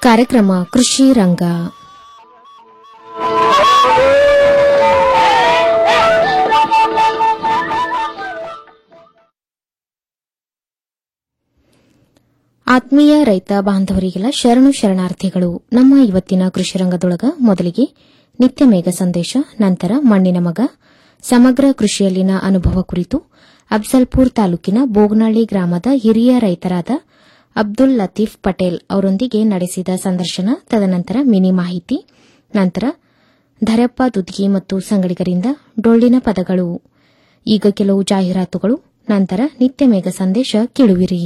ಕಾರ್ಯಕ್ರಮ ಕೃಷಿ ರಂಗ ಆತ್ಮೀಯ ರೈತ ಬಾಂಧವರಿಗೆಲ್ಲ ಶರಣು ಶರಣಾರ್ಥಿಗಳು ನಮ್ಮ ಇವತ್ತಿನ ಕೃಷಿ ರಂಗದೊಳಗ ಮೊದಲಿಗೆ ನಿತ್ಯ ಮೇಘ ಸಂದೇಶ ನಂತರ ಮಣ್ಣಿನ ಮಗ ಸಮಗ್ರ ಕೃಷಿಯಲ್ಲಿನ ಅನುಭವ ಕುರಿತು ಅಫ್ಜಲ್ಪುರ್ ತಾಲೂಕಿನ ಬೋಗನಹಳ್ಳಿ ಗ್ರಾಮದ ಹಿರಿಯ ರೈತರಾದ ಅಬ್ದುಲ್ ಲತೀಫ್ ಪಟೇಲ್ ಅವರೊಂದಿಗೆ ನಡೆಸಿದ ಸಂದರ್ಶನ ತದನಂತರ ಮಿನಿ ಮಾಹಿತಿ ನಂತರ ಧರಪ್ಪ ದುದ್ಗಿ ಮತ್ತು ಸಂಗಡಿಗರಿಂದ ಡೊಳ್ಳಿನ ಪದಗಳು ಈಗ ಕೆಲವು ಜಾಹೀರಾತುಗಳು ನಂತರ ನಿತ್ಯ ಮೇಘ ಸಂದೇಶ ಕೇಳುವಿರಿ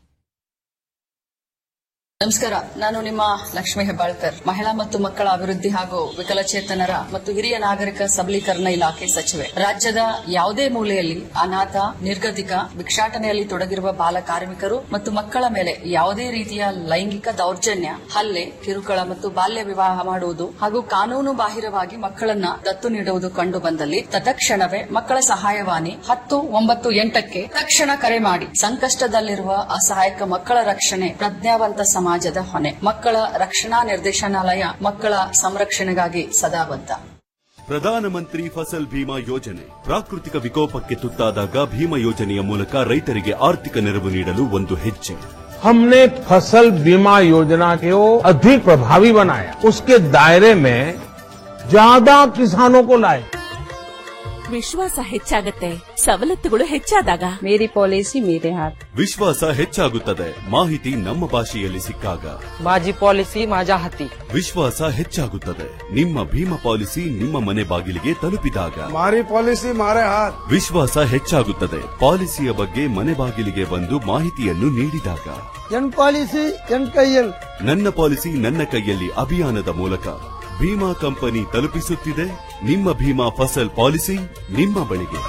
ನಮಸ್ಕಾರ ನಾನು ನಿಮ್ಮ ಲಕ್ಷ್ಮೀ ಹೆಬ್ಬಾಳ್ಕರ್ ಮಹಿಳಾ ಮತ್ತು ಮಕ್ಕಳ ಅಭಿವೃದ್ಧಿ ಹಾಗೂ ವಿಕಲಚೇತನರ ಮತ್ತು ಹಿರಿಯ ನಾಗರಿಕ ಸಬಲೀಕರಣ ಇಲಾಖೆ ಸಚಿವೆ ರಾಜ್ಯದ ಯಾವುದೇ ಮೂಲೆಯಲ್ಲಿ ಅನಾಥ ನಿರ್ಗತಿಕ ಭಿಕ್ಷಾಟನೆಯಲ್ಲಿ ತೊಡಗಿರುವ ಬಾಲ ಕಾರ್ಮಿಕರು ಮತ್ತು ಮಕ್ಕಳ ಮೇಲೆ ಯಾವುದೇ ರೀತಿಯ ಲೈಂಗಿಕ ದೌರ್ಜನ್ಯ ಹಲ್ಲೆ ಕಿರುಕುಳ ಮತ್ತು ಬಾಲ್ಯ ವಿವಾಹ ಮಾಡುವುದು ಹಾಗೂ ಕಾನೂನು ಬಾಹಿರವಾಗಿ ಮಕ್ಕಳನ್ನ ದತ್ತು ನೀಡುವುದು ಕಂಡು ಬಂದಲ್ಲಿ ತತ್ಕ್ಷಣವೇ ಮಕ್ಕಳ ಸಹಾಯವಾಣಿ ಹತ್ತು ಒಂಬತ್ತು ಎಂಟಕ್ಕೆ ತಕ್ಷಣ ಕರೆ ಮಾಡಿ ಸಂಕಷ್ಟದಲ್ಲಿರುವ ಅಸಹಾಯಕ ಮಕ್ಕಳ ರಕ್ಷಣೆ ಪ್ರಜ್ಞಾವಂತ ಸಮಾಜದ ಹೊಣೆ ಮಕ್ಕಳ ರಕ್ಷಣಾ ನಿರ್ದೇಶನಾಲಯ ಮಕ್ಕಳ ಸಂರಕ್ಷಣೆಗಾಗಿ ಸದಾ ಬದ್ಧ ಪ್ರಧಾನಮಂತ್ರಿ ಫಸಲ್ ಭೀಮಾ ಯೋಜನೆ ಪ್ರಾಕೃತಿಕ ವಿಕೋಪಕ್ಕೆ ತುತ್ತಾದಾಗ ಭೀಮಾ ಯೋಜನೆಯ ಮೂಲಕ ರೈತರಿಗೆ ಆರ್ಥಿಕ ನೆರವು ನೀಡಲು ಒಂದು ಹೆಜ್ಜೆ हमने फसल बीमा योजना को अधिक प्रभावी बनाया उसके दायरे में ज्यादा किसानों को लाए ವಿಶ್ವಾಸ ಹೆಚ್ಚಾಗತ್ತೆ ಸವಲತ್ತುಗಳು ಹೆಚ್ಚಾದಾಗ मेरी पॉलिसी मेरे हाथ ವಿಶ್ವಾಸ ಹೆಚ್ಚಾಗುತ್ತದೆ ಮಾಹಿತಿ ನಮ್ಮ ಭಾಷೆಯಲ್ಲಿ ಸಿಕ್ಕಾಗ माझी पॉलिसी माझ्या हाती ವಿಶ್ವಾಸ ಹೆಚ್ಚಾಗುತ್ತದೆ ನಿಮ್ಮ ಭೀಮಾ ಪಾಲಿಸಿ ನಿಮ್ಮ ಮನೆ ಬಾಗಿಲಿಗೆ ತಲುಪಿದಾಗ મારી પોલિસી મારે હાથ ವಿಶ್ವಾಸ ಹೆಚ್ಚಾಗುತ್ತದೆ ಪಾಲಿಸಿಯ ಬಗ್ಗೆ ಮನೆ ಬಾಗಿಲಿಗೆ ಬಂದು ಮಾಹಿತಿಯನ್ನು ನೀಡಿದಾಗ ಎನ್ ಪಾಲಿಸಿ ಎನ್ ಕೈಯಲ್ ನನ್ನ ಪಾಲಿಸಿ ನನ್ನ ಕೈಯಲ್ಲಿ ಅಭಿಯಾನದ ಮೂಲಕ ಭೀಮಾ ಕಂಪನಿ ತಲುಪಿಸುತ್ತಿದೆ ನಿಮ್ಮ ಭೀಮಾ ಫಸಲ್ ಪಾಲಿಸಿ ನಿಮ್ಮ ಬಳಿಗೆ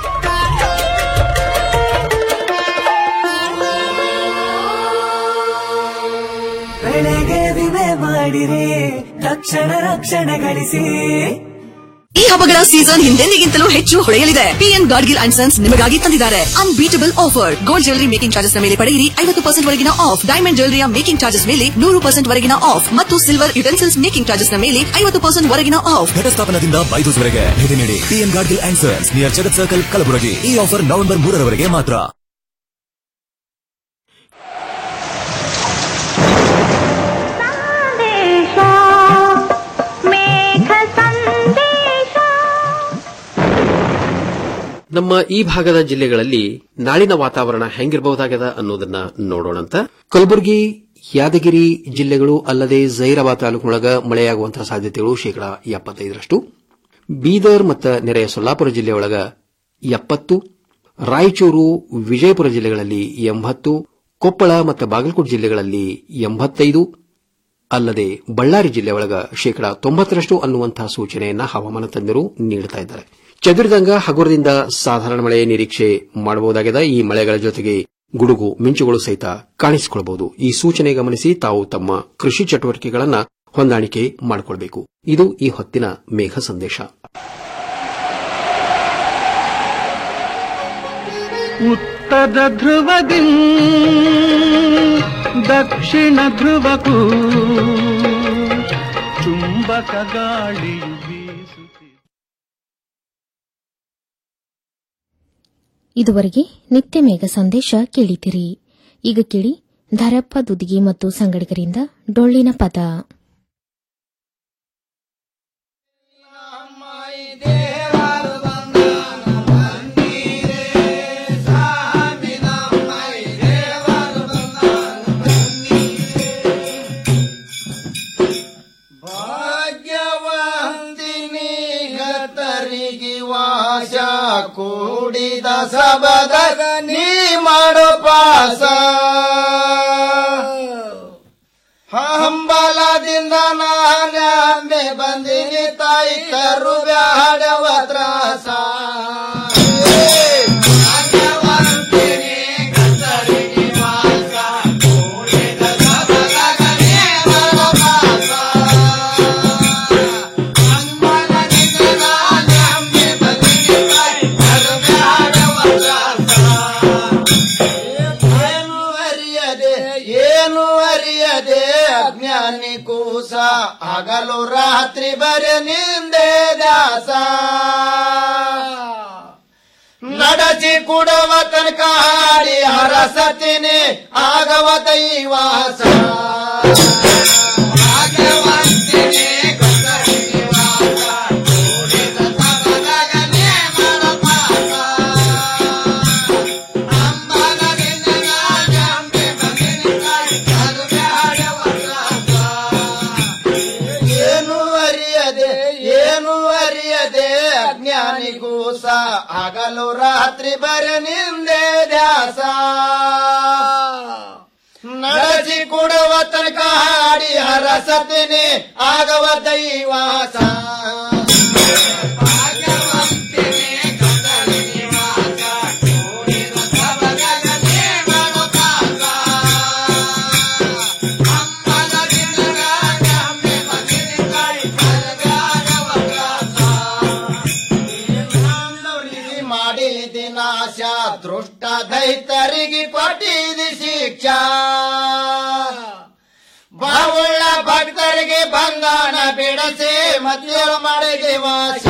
ಬೆಳೆಗೆ ವಿಮೆ ಮಾಡಿರಿ ತಕ್ಷಣ ರಕ್ಷಣೆ ಗಳಿಸಿ ಈ ಹಬ್ಬಗಳ ಸೀಸನ್ ಹಿಂದೆಂದಿಗಿಂತಲೂ ಹೆಚ್ಚು ಹೊಳೆಯಲಿದೆ ಪಿಎನ್ ಗಾಡ್ಗಿಲ್ ಅಂಡ್ ಸನ್ಸ್ ನಿಮಗಾಗಿ ತಂದಿದ್ದಾರೆ unbeatable offer gold jewellery making charges ಮೇಲೆ ಪಡೆಯಿರಿ ಐವತ್ತು ಪರ್ಸೆಂಟ್ ವರೆಗಿನ ಆಫ್ ಡೈಮಂಡ್ ಜ್ಯುವೆಲರಿಯ ಮೇಕಿಂಗ್ ಚಾರ್ಜಸ್ ಮೇಲೆ ನೂರು ಪರ್ಸೆಂಟ್ ವರೆಗಿನ ಆಫ್ ಮತ್ತು ಸಿಲ್ವರ್ ಯುಟೆನ್ಸಿಲ್ಸ್ ಮೇಕಿಂಗ್ ಚಾರ್ಜಸ್ ಮೇಲೆ ಐವತ್ತು ಪರ್ಸೆಂಟ್ ವರೆಗಿನ ಆಫ್ ಘಟಸ್ಥಾಪನದಿಂದ ಬೈದೂಸ್ವರೆಗೆ ಭೇಟಿ ನೀಡಿ ಪಿಎನ್ ಗಾಡ್ಗಿಲ್ ಆನ್ಸರ್ಸ್ ನಿಯರ್ ಜಗತ್ ಸರ್ಕಲ್ ಕಲಬುರಗಿ ಈ ಆಫರ್ ನವೆಂಬರ್ ಮೂರರವರೆಗೆ ಮಾತ್ರ ನಮ್ಮ ಈ ಭಾಗದ ಜಿಲ್ಲೆಗಳಲ್ಲಿ ನಾಳಿನ ವಾತಾವರಣ ಹೆಂಗಿರಬಹುದಾಗದ ಅನ್ನೋದನ್ನ ನೋಡೋಣಂತ ಕಲಬುರಗಿ ಯಾದಗಿರಿ ಜಿಲ್ಲೆಗಳು ಅಲ್ಲದೆ ಜೈರಾಬಾದ್ ತಾಲೂಕಿನೊಳಗ ಮಳೆಯಾಗುವಂತಹ ಸಾಧ್ಯತೆಗಳು ಶೇಕಡಾ ಎಪ್ಪತ್ತೈದರಷ್ಟು ಬೀದರ್ ಮತ್ತು ನೆರೆಯ ಸೊಲ್ಲಾಪುರ ಜಿಲ್ಲೆಯೊಳಗ ಎಪ್ಪತ್ತು ರಾಯಚೂರು ವಿಜಯಪುರ ಜಿಲ್ಲೆಗಳಲ್ಲಿ ಎಂಬತ್ತು ಕೊಪ್ಪಳ ಮತ್ತು ಬಾಗಲಕೋಟೆ ಜಿಲ್ಲೆಗಳಲ್ಲಿ ಎಂಬತ್ತೈದು ಅಲ್ಲದೆ ಬಳ್ಳಾರಿ ಜಿಲ್ಲೆಯೊಳಗ ಶೇಕಡಾ ತೊಂಬತ್ತರಷ್ಟು ಅನ್ನುವಂತಹ ಸೂಚನೆಯನ್ನ ಹವಾಮಾನ ತಜ್ಞರು ನೀಡುತ್ತಾ ಇದ್ದಾರೆ ಚದುರಿದಂಗ ಹಗುರದಿಂದ ಸಾಧಾರಣ ಮಳೆ ನಿರೀಕ್ಷೆ ಮಾಡಬಹುದಾಗಿದೆ ಈ ಮಳೆಗಳ ಜೊತೆಗೆ ಗುಡುಗು ಮಿಂಚುಗಳು ಸಹಿತ ಕಾಣಿಸಿಕೊಳ್ಳಬಹುದು ಈ ಸೂಚನೆ ಗಮನಿಸಿ ತಾವು ತಮ್ಮ ಕೃಷಿ ಚಟುವಟಿಕೆಗಳನ್ನು ಹೊಂದಾಣಿಕೆ ಮಾಡಿಕೊಳ್ಳಬೇಕು ಇದು ಈ ಹೊತ್ತಿನ ಮೇಘ ಸಂದೇಶ ಉತ್ತರ ಧ್ರುವದಿ ದಕ್ಷಿಣ ಧ್ರುವಕ್ಕೂ ಚುಂಬಕ ಗಾಳಿಯು ಬೀಸುತ್ತಿದೆ ಇದುವರೆಗೆ ನಿತ್ಯ ಮೇಘ ಸಂದೇಶ ಕೇಳಿದಿರಿ ಈಗ ಕೇಳಿ ಧರಪ್ಪ ದುದ್ಗಿ ಮತ್ತು ಸಂಗಡಿಗರಿಂದ ಡೊಳ್ಳಿನ ಪದ ಭಾಗ್ಯವಂತಿನಿ ಗತರಿಗೆ ವಾಸ ಕೂಡಿದ ಸಬದ ನೀ ಮಾಡೋ ಪಾಸ ಹಂಬಲದಿಂದ ನಾನೇ ಬಂದಿನಿ ತಾಯಿ ಕರು ಬ್ಯಾಡವ ತ್ರಾಸ ಭಾಗ್ಯವಂತಿನಿ ಗತರಿಗೆ ವಾಸ ಕೂಡಿದ ಸಬದ ನೀ ಮಾಡೋ ಪಾಸ ಏನು ಅರಿಯದೆ ಏನು ಅರಿಯದೆ ಅಜ್ಞಾನಿ ಕೂಡ ಹಗಲು ರಾತ್ರಿ ಬರೆ ನಿಂದೆ ದಾಸ ನಡೆಸಿ ಕೊಡುವ ತನಕ ಹಾಡಿ ಹರಸತಿನಿ ಆಗವ ದೈವಾಸ ಆಗವಂತಿನಿ ಗಂಗನಿವಾಸ, ಕೂಡಿದ ಸಬಲಗನೆ ಮನಪಾಸ. ಅಂಬಲಗಿನ್ನ ರಾಜಂಬೆ ಬಗೆನಿಕಾಯಿ ಕರುಗಾಡವ ರಾಸ. ಏನು ಅರಿಯದೆ ಏನು ಅರಿಯದೆ ಅಜ್ಞಾನಿಗೂ ಸ ಹಗಲು ರಾತ್ರಿ ಬರೆ ನಿಂದೆ ದ್ಯಾಸ ನಡೆಸಿ ಕೊಡುವ ತನಕ ಹಾಡಿ ಹರಸತಿನಿ ಆಗವ ದೈವಾಸ ಭಾಗ್ಯವಂತಿನಿ ಗಂಗನಿವಾಸ, ಕೂಡಿದ ಸಬಲಗನೆ ಮನಪಾಸ. ಮಾಡಿದಿ ನಾಶ ದೃಷ್ಟ ದೈತರಿಗೆ ಕೊಟ್ಟಿದಿ ಶಿಕ್ಷಾ ಬಾವುಳ್ಳ ಭಕ್ತರಿಗೆ ಬಂಧನ ಬಿಡಸಿ ಮಧ್ಯಳು ಮಾಡಿದಿ ವಾಸ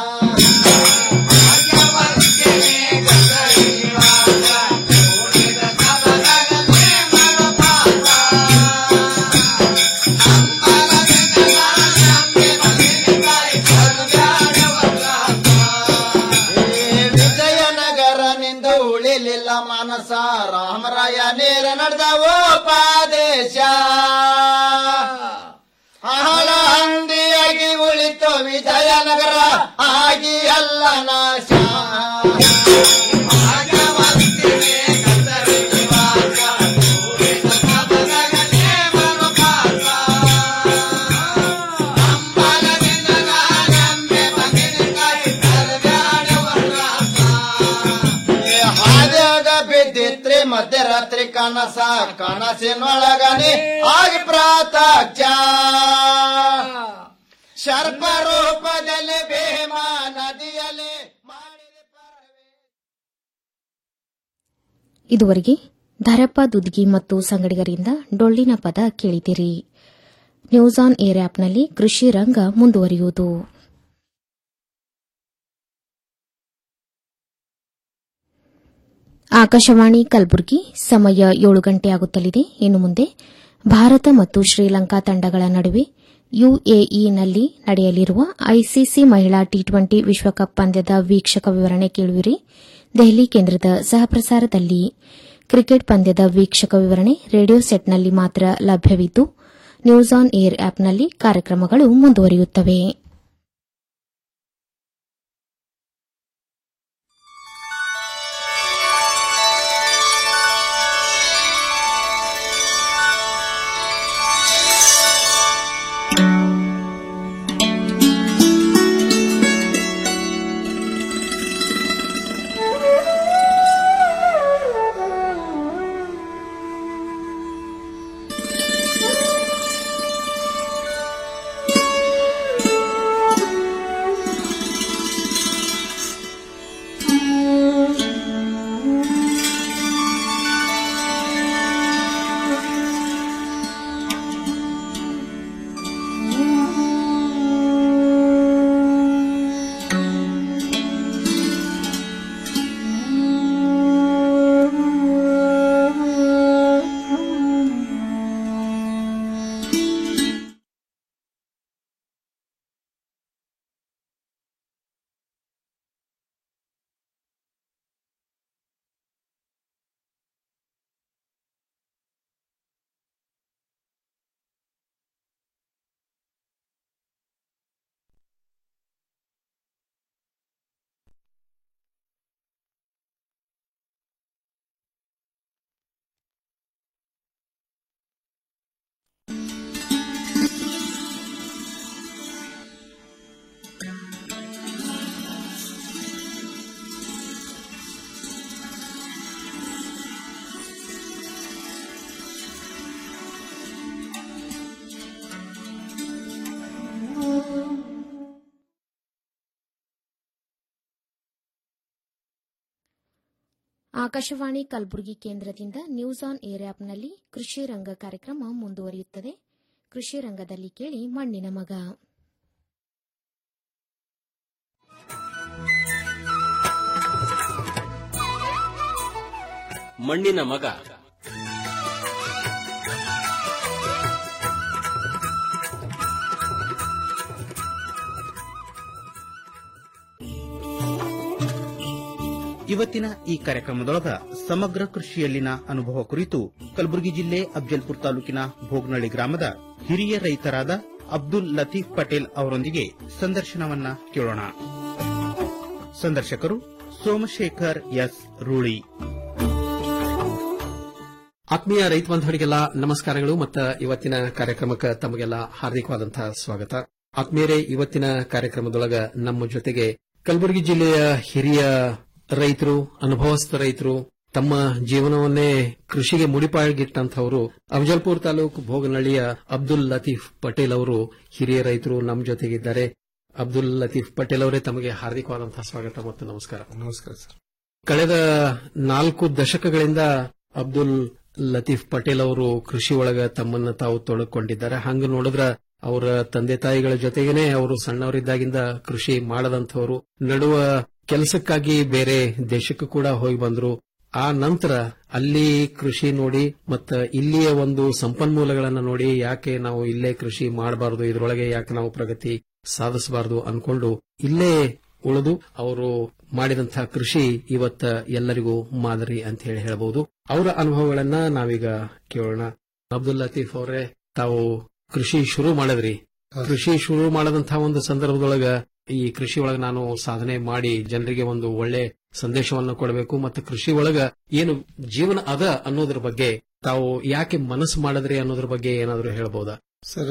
ವಿಜಯನಗರ ನಿಂದು ಉಳಿಲಿಲ್ಲ ಮನಸ ರಾಮರಾಯ ನೇರ ನಡೆದ ಉಪಾದೇಶ ಹಳ ಹಂದಿಯಾಗಿ ಉಳಿತು ವಿಜಯನಗರ ಆಗಿ ಅಲ್ಲ ನಾಶ ಹಾದ್ಯಾಗ ಬಿದ್ದಿತ್ರಿ ಮಧ್ಯರಾತ್ರಿ ಕನಸ ಕನಸಿನೊಳಗನೆ ಆಗಿ ಪ್ರಾತಕ್ಷ ಸರ್ಪ ರೂಪದಲ್ಲಿ ಭೀಮ ನದಿಯಲ್ಲಿ ಇದುವರೆಗೆ ಧರಪ್ಪ ದುದ್ಗಿ ಮತ್ತು ಸಂಗಡಿಗರಿಂದ ಡೊಳ್ಳಿನ ಪದ ಕೇಳಿದಿರಿ ನ್ಯೂಸ್ ಆನ್ ಏರ್ ಆಪ್ನಲ್ಲಿ ಕೃಷಿ ರಂಗ ಮುಂದುವರಿಯುವುದು ಆಕಾಶವಾಣಿ ಕಲಬುರಗಿ ಸಮಯ ಏಳು ಗಂಟೆ ಆಗುತ್ತಲಿದೆ ಇನ್ನು ಮುಂದೆ ಭಾರತ ಮತ್ತು ಶ್ರೀಲಂಕಾ ತಂಡಗಳ ನಡುವೆ ಯುಎಇನಲ್ಲಿ ನಡೆಯಲಿರುವ ಐಸಿಸಿ ಮಹಿಳಾ ಟಿ ಟ್ವೆಂಟಿ ವಿಶ್ವಕಪ್ ಪಂದ್ಯದ ವೀಕ್ಷಕ ವಿವರಣೆ ಕೇಳುವಿರಿ ದೆಹಲಿ ಕೇಂದ್ರದ ಸಹಪ್ರಸಾರದಲ್ಲಿ ಕ್ರಿಕೆಟ್ ಪಂದ್ಯದ ವೀಕ್ಷಕ ವಿವರಣೆ ರೇಡಿಯೋ ಸೆಟ್ನಲ್ಲಿ ಮಾತ್ರ ಲಭ್ಯವಿದ್ದು ನ್ಯೂಸ್ ಆನ್ ಏರ್ ಆಪ್ನಲ್ಲಿ ಕಾರ್ಯಕ್ರಮಗಳು ಮುಂದುವರಿಯುತ್ತವೆ ಆಕಾಶವಾಣಿ ಕಲಬುರಗಿ ಕೇಂದ್ರದಿಂದ ನ್ಯೂಸ್ ಆನ್ ಏರ್ ಆಪ್ನಲ್ಲಿ ಕೃಷಿ ರಂಗ ಕಾರ್ಯಕ್ರಮ ಮುಂದುವರಿಯುತ್ತದೆ ಕೃಷಿ ರಂಗದಲ್ಲಿ ಕೇಳಿ ಮಣ್ಣಿನ ಮಗ ಮಣ್ಣಿನ ಮಗ ಇವತ್ತಿನ ಈ ಕಾರ್ಯಕ್ರಮದೊಳಗ ಸಮಗ್ರ ಕೃಷಿಯಲ್ಲಿನ ಅನುಭವ ಕುರಿತು ಕಲಬುರಗಿ ಜಿಲ್ಲೆ ಅಫ್ಜಲ್ಪುರ ತಾಲೂಕಿನ ಭೋಗನಳ್ಳಿ ಗ್ರಾಮದ ಹಿರಿಯ ರೈತರಾದ ಅಬ್ದುಲ್ ಲತೀಫ್ ಪಟೇಲ್ ಅವರೊಂದಿಗೆ ಸಂದರ್ಶನವನ್ನ ಕೇಳೋಣ ಸಂದರ್ಶಕರು ಸೋಮಶೇಖರ್ ಎಸ್ ರೂಳಿ ಆತ್ಮೀಯ ರೈತ ಬಾಂಧವರಿಗೆಲ್ಲ ನಮಸ್ಕಾರಗಳು ಮತ್ತು ಇವತ್ತಿನ ಕಾರ್ಯಕ್ರಮಕ್ಕೆ ತಮಗೆಲ್ಲ ಹಾರ್ದಿಕವಾದಂತಹ ಸ್ವಾಗತ ಆತ್ಮೀಯರೇ ಇವತ್ತಿನ ಕಾರ್ಯಕ್ರಮದೊಳಗ ನಮ್ಮ ಜೊತೆಗೆ ಕಲಬುರಗಿ ಜಿಲ್ಲೆಯ ಹಿರಿಯ ರೈತರು ಅನುಭವಸ್ಥ ರೈತರು ತಮ್ಮ ಜೀವನವನ್ನೇ ಕೃಷಿಗೆ ಮುಡಿಪಾಗಿಟ್ಟಂತವರು ಅಫಜಲ್ಪುರ್ ತಾಲೂಕು ಭೋಗನಹಳ್ಳಿಯ ಅಬ್ದುಲ್ ಲತೀಫ್ ಪಟೇಲ್ ಅವರು ಹಿರಿಯ ರೈತರು ನಮ್ಮ ಜೊತೆಗಿದ್ದಾರೆ ಅಬ್ದುಲ್ ಲತೀಫ್ ಪಟೇಲ್ ಅವರೇ ತಮಗೆ ಹಾರ್ದಿಕವಾದಂತಹ ಸ್ವಾಗತ ಮತ್ತು ನಮಸ್ಕಾರ ನಮಸ್ಕಾರ ಸರ್ ಕಳೆದ ನಾಲ್ಕು ದಶಕಗಳಿಂದ ಅಬ್ದುಲ್ ಲತೀಫ್ ಪಟೇಲ್ ಅವರು ಕೃಷಿ ಒಳಗ ತಮ್ಮನ್ನ ತಾವು ತೊಡಕೊಂಡಿದ್ದಾರೆ ಹಂಗ ನೋಡಿದ್ರ ಅವರ ತಂದೆ ತಾಯಿಗಳ ಜೊತೆಗೇನೆ ಅವರು ಸಣ್ಣವರಿದ್ದಾಗಿಂದ ಕೃಷಿ ಮಾಡದಂಥವರು ನಡುವ ಕೆಲಸಕ್ಕಾಗಿ ಬೇರೆ ದೇಶಕ್ಕೂ ಕೂಡ ಹೋಗಿ ಬಂದ್ರು ಆ ನಂತರ ಅಲ್ಲಿ ಕೃಷಿ ನೋಡಿ ಮತ್ತ ಇಲ್ಲಿಯ ಒಂದು ಸಂಪನ್ಮೂಲಗಳನ್ನ ನೋಡಿ ಯಾಕೆ ನಾವು ಇಲ್ಲೇ ಕೃಷಿ ಮಾಡಬಾರದು ಇದರೊಳಗೆ ಯಾಕೆ ನಾವು ಪ್ರಗತಿ ಸಾಧಿಸಬಾರದು ಅನ್ಕೊಂಡು ಇಲ್ಲೇ ಉಳಿದು ಅವರು ಮಾಡಿದಂತಹ ಕೃಷಿ ಇವತ್ತ ಎಲ್ಲರಿಗೂ ಮಾದರಿ ಅಂತ ಹೇಳಿ ಹೇಳಬಹುದು ಅವರ ಅನುಭವಗಳನ್ನ ನಾವೀಗ ಕೇಳೋಣ ಅಬ್ದುಲ್ ಲತೀಫ್ ಅವರೇ ತಾವು ಕೃಷಿ ಶುರು ಮಾಡಿದ್ರಿ ಕೃಷಿ ಶುರು ಮಾಡದಂತಹ ಒಂದು ಸಂದರ್ಭದೊಳಗ ಈ ಕೃಷಿ ಒಳಗ ನಾನು ಸಾಧನೆ ಮಾಡಿ ಜನರಿಗೆ ಒಂದು ಒಳ್ಳೆ ಸಂದೇಶವನ್ನು ಕೊಡಬೇಕು ಮತ್ತು ಕೃಷಿ ಒಳಗ ಏನು ಜೀವನ ಅದ ಅನ್ನೋದ್ರ ಬಗ್ಗೆ ತಾವು ಯಾಕೆ ಮನಸ್ಸು ಮಾಡಿದ್ರಿ ಅನ್ನೋದ್ರ ಬಗ್ಗೆ ಏನಾದರೂ ಹೇಳ್ಬೋದಾ ಸರ್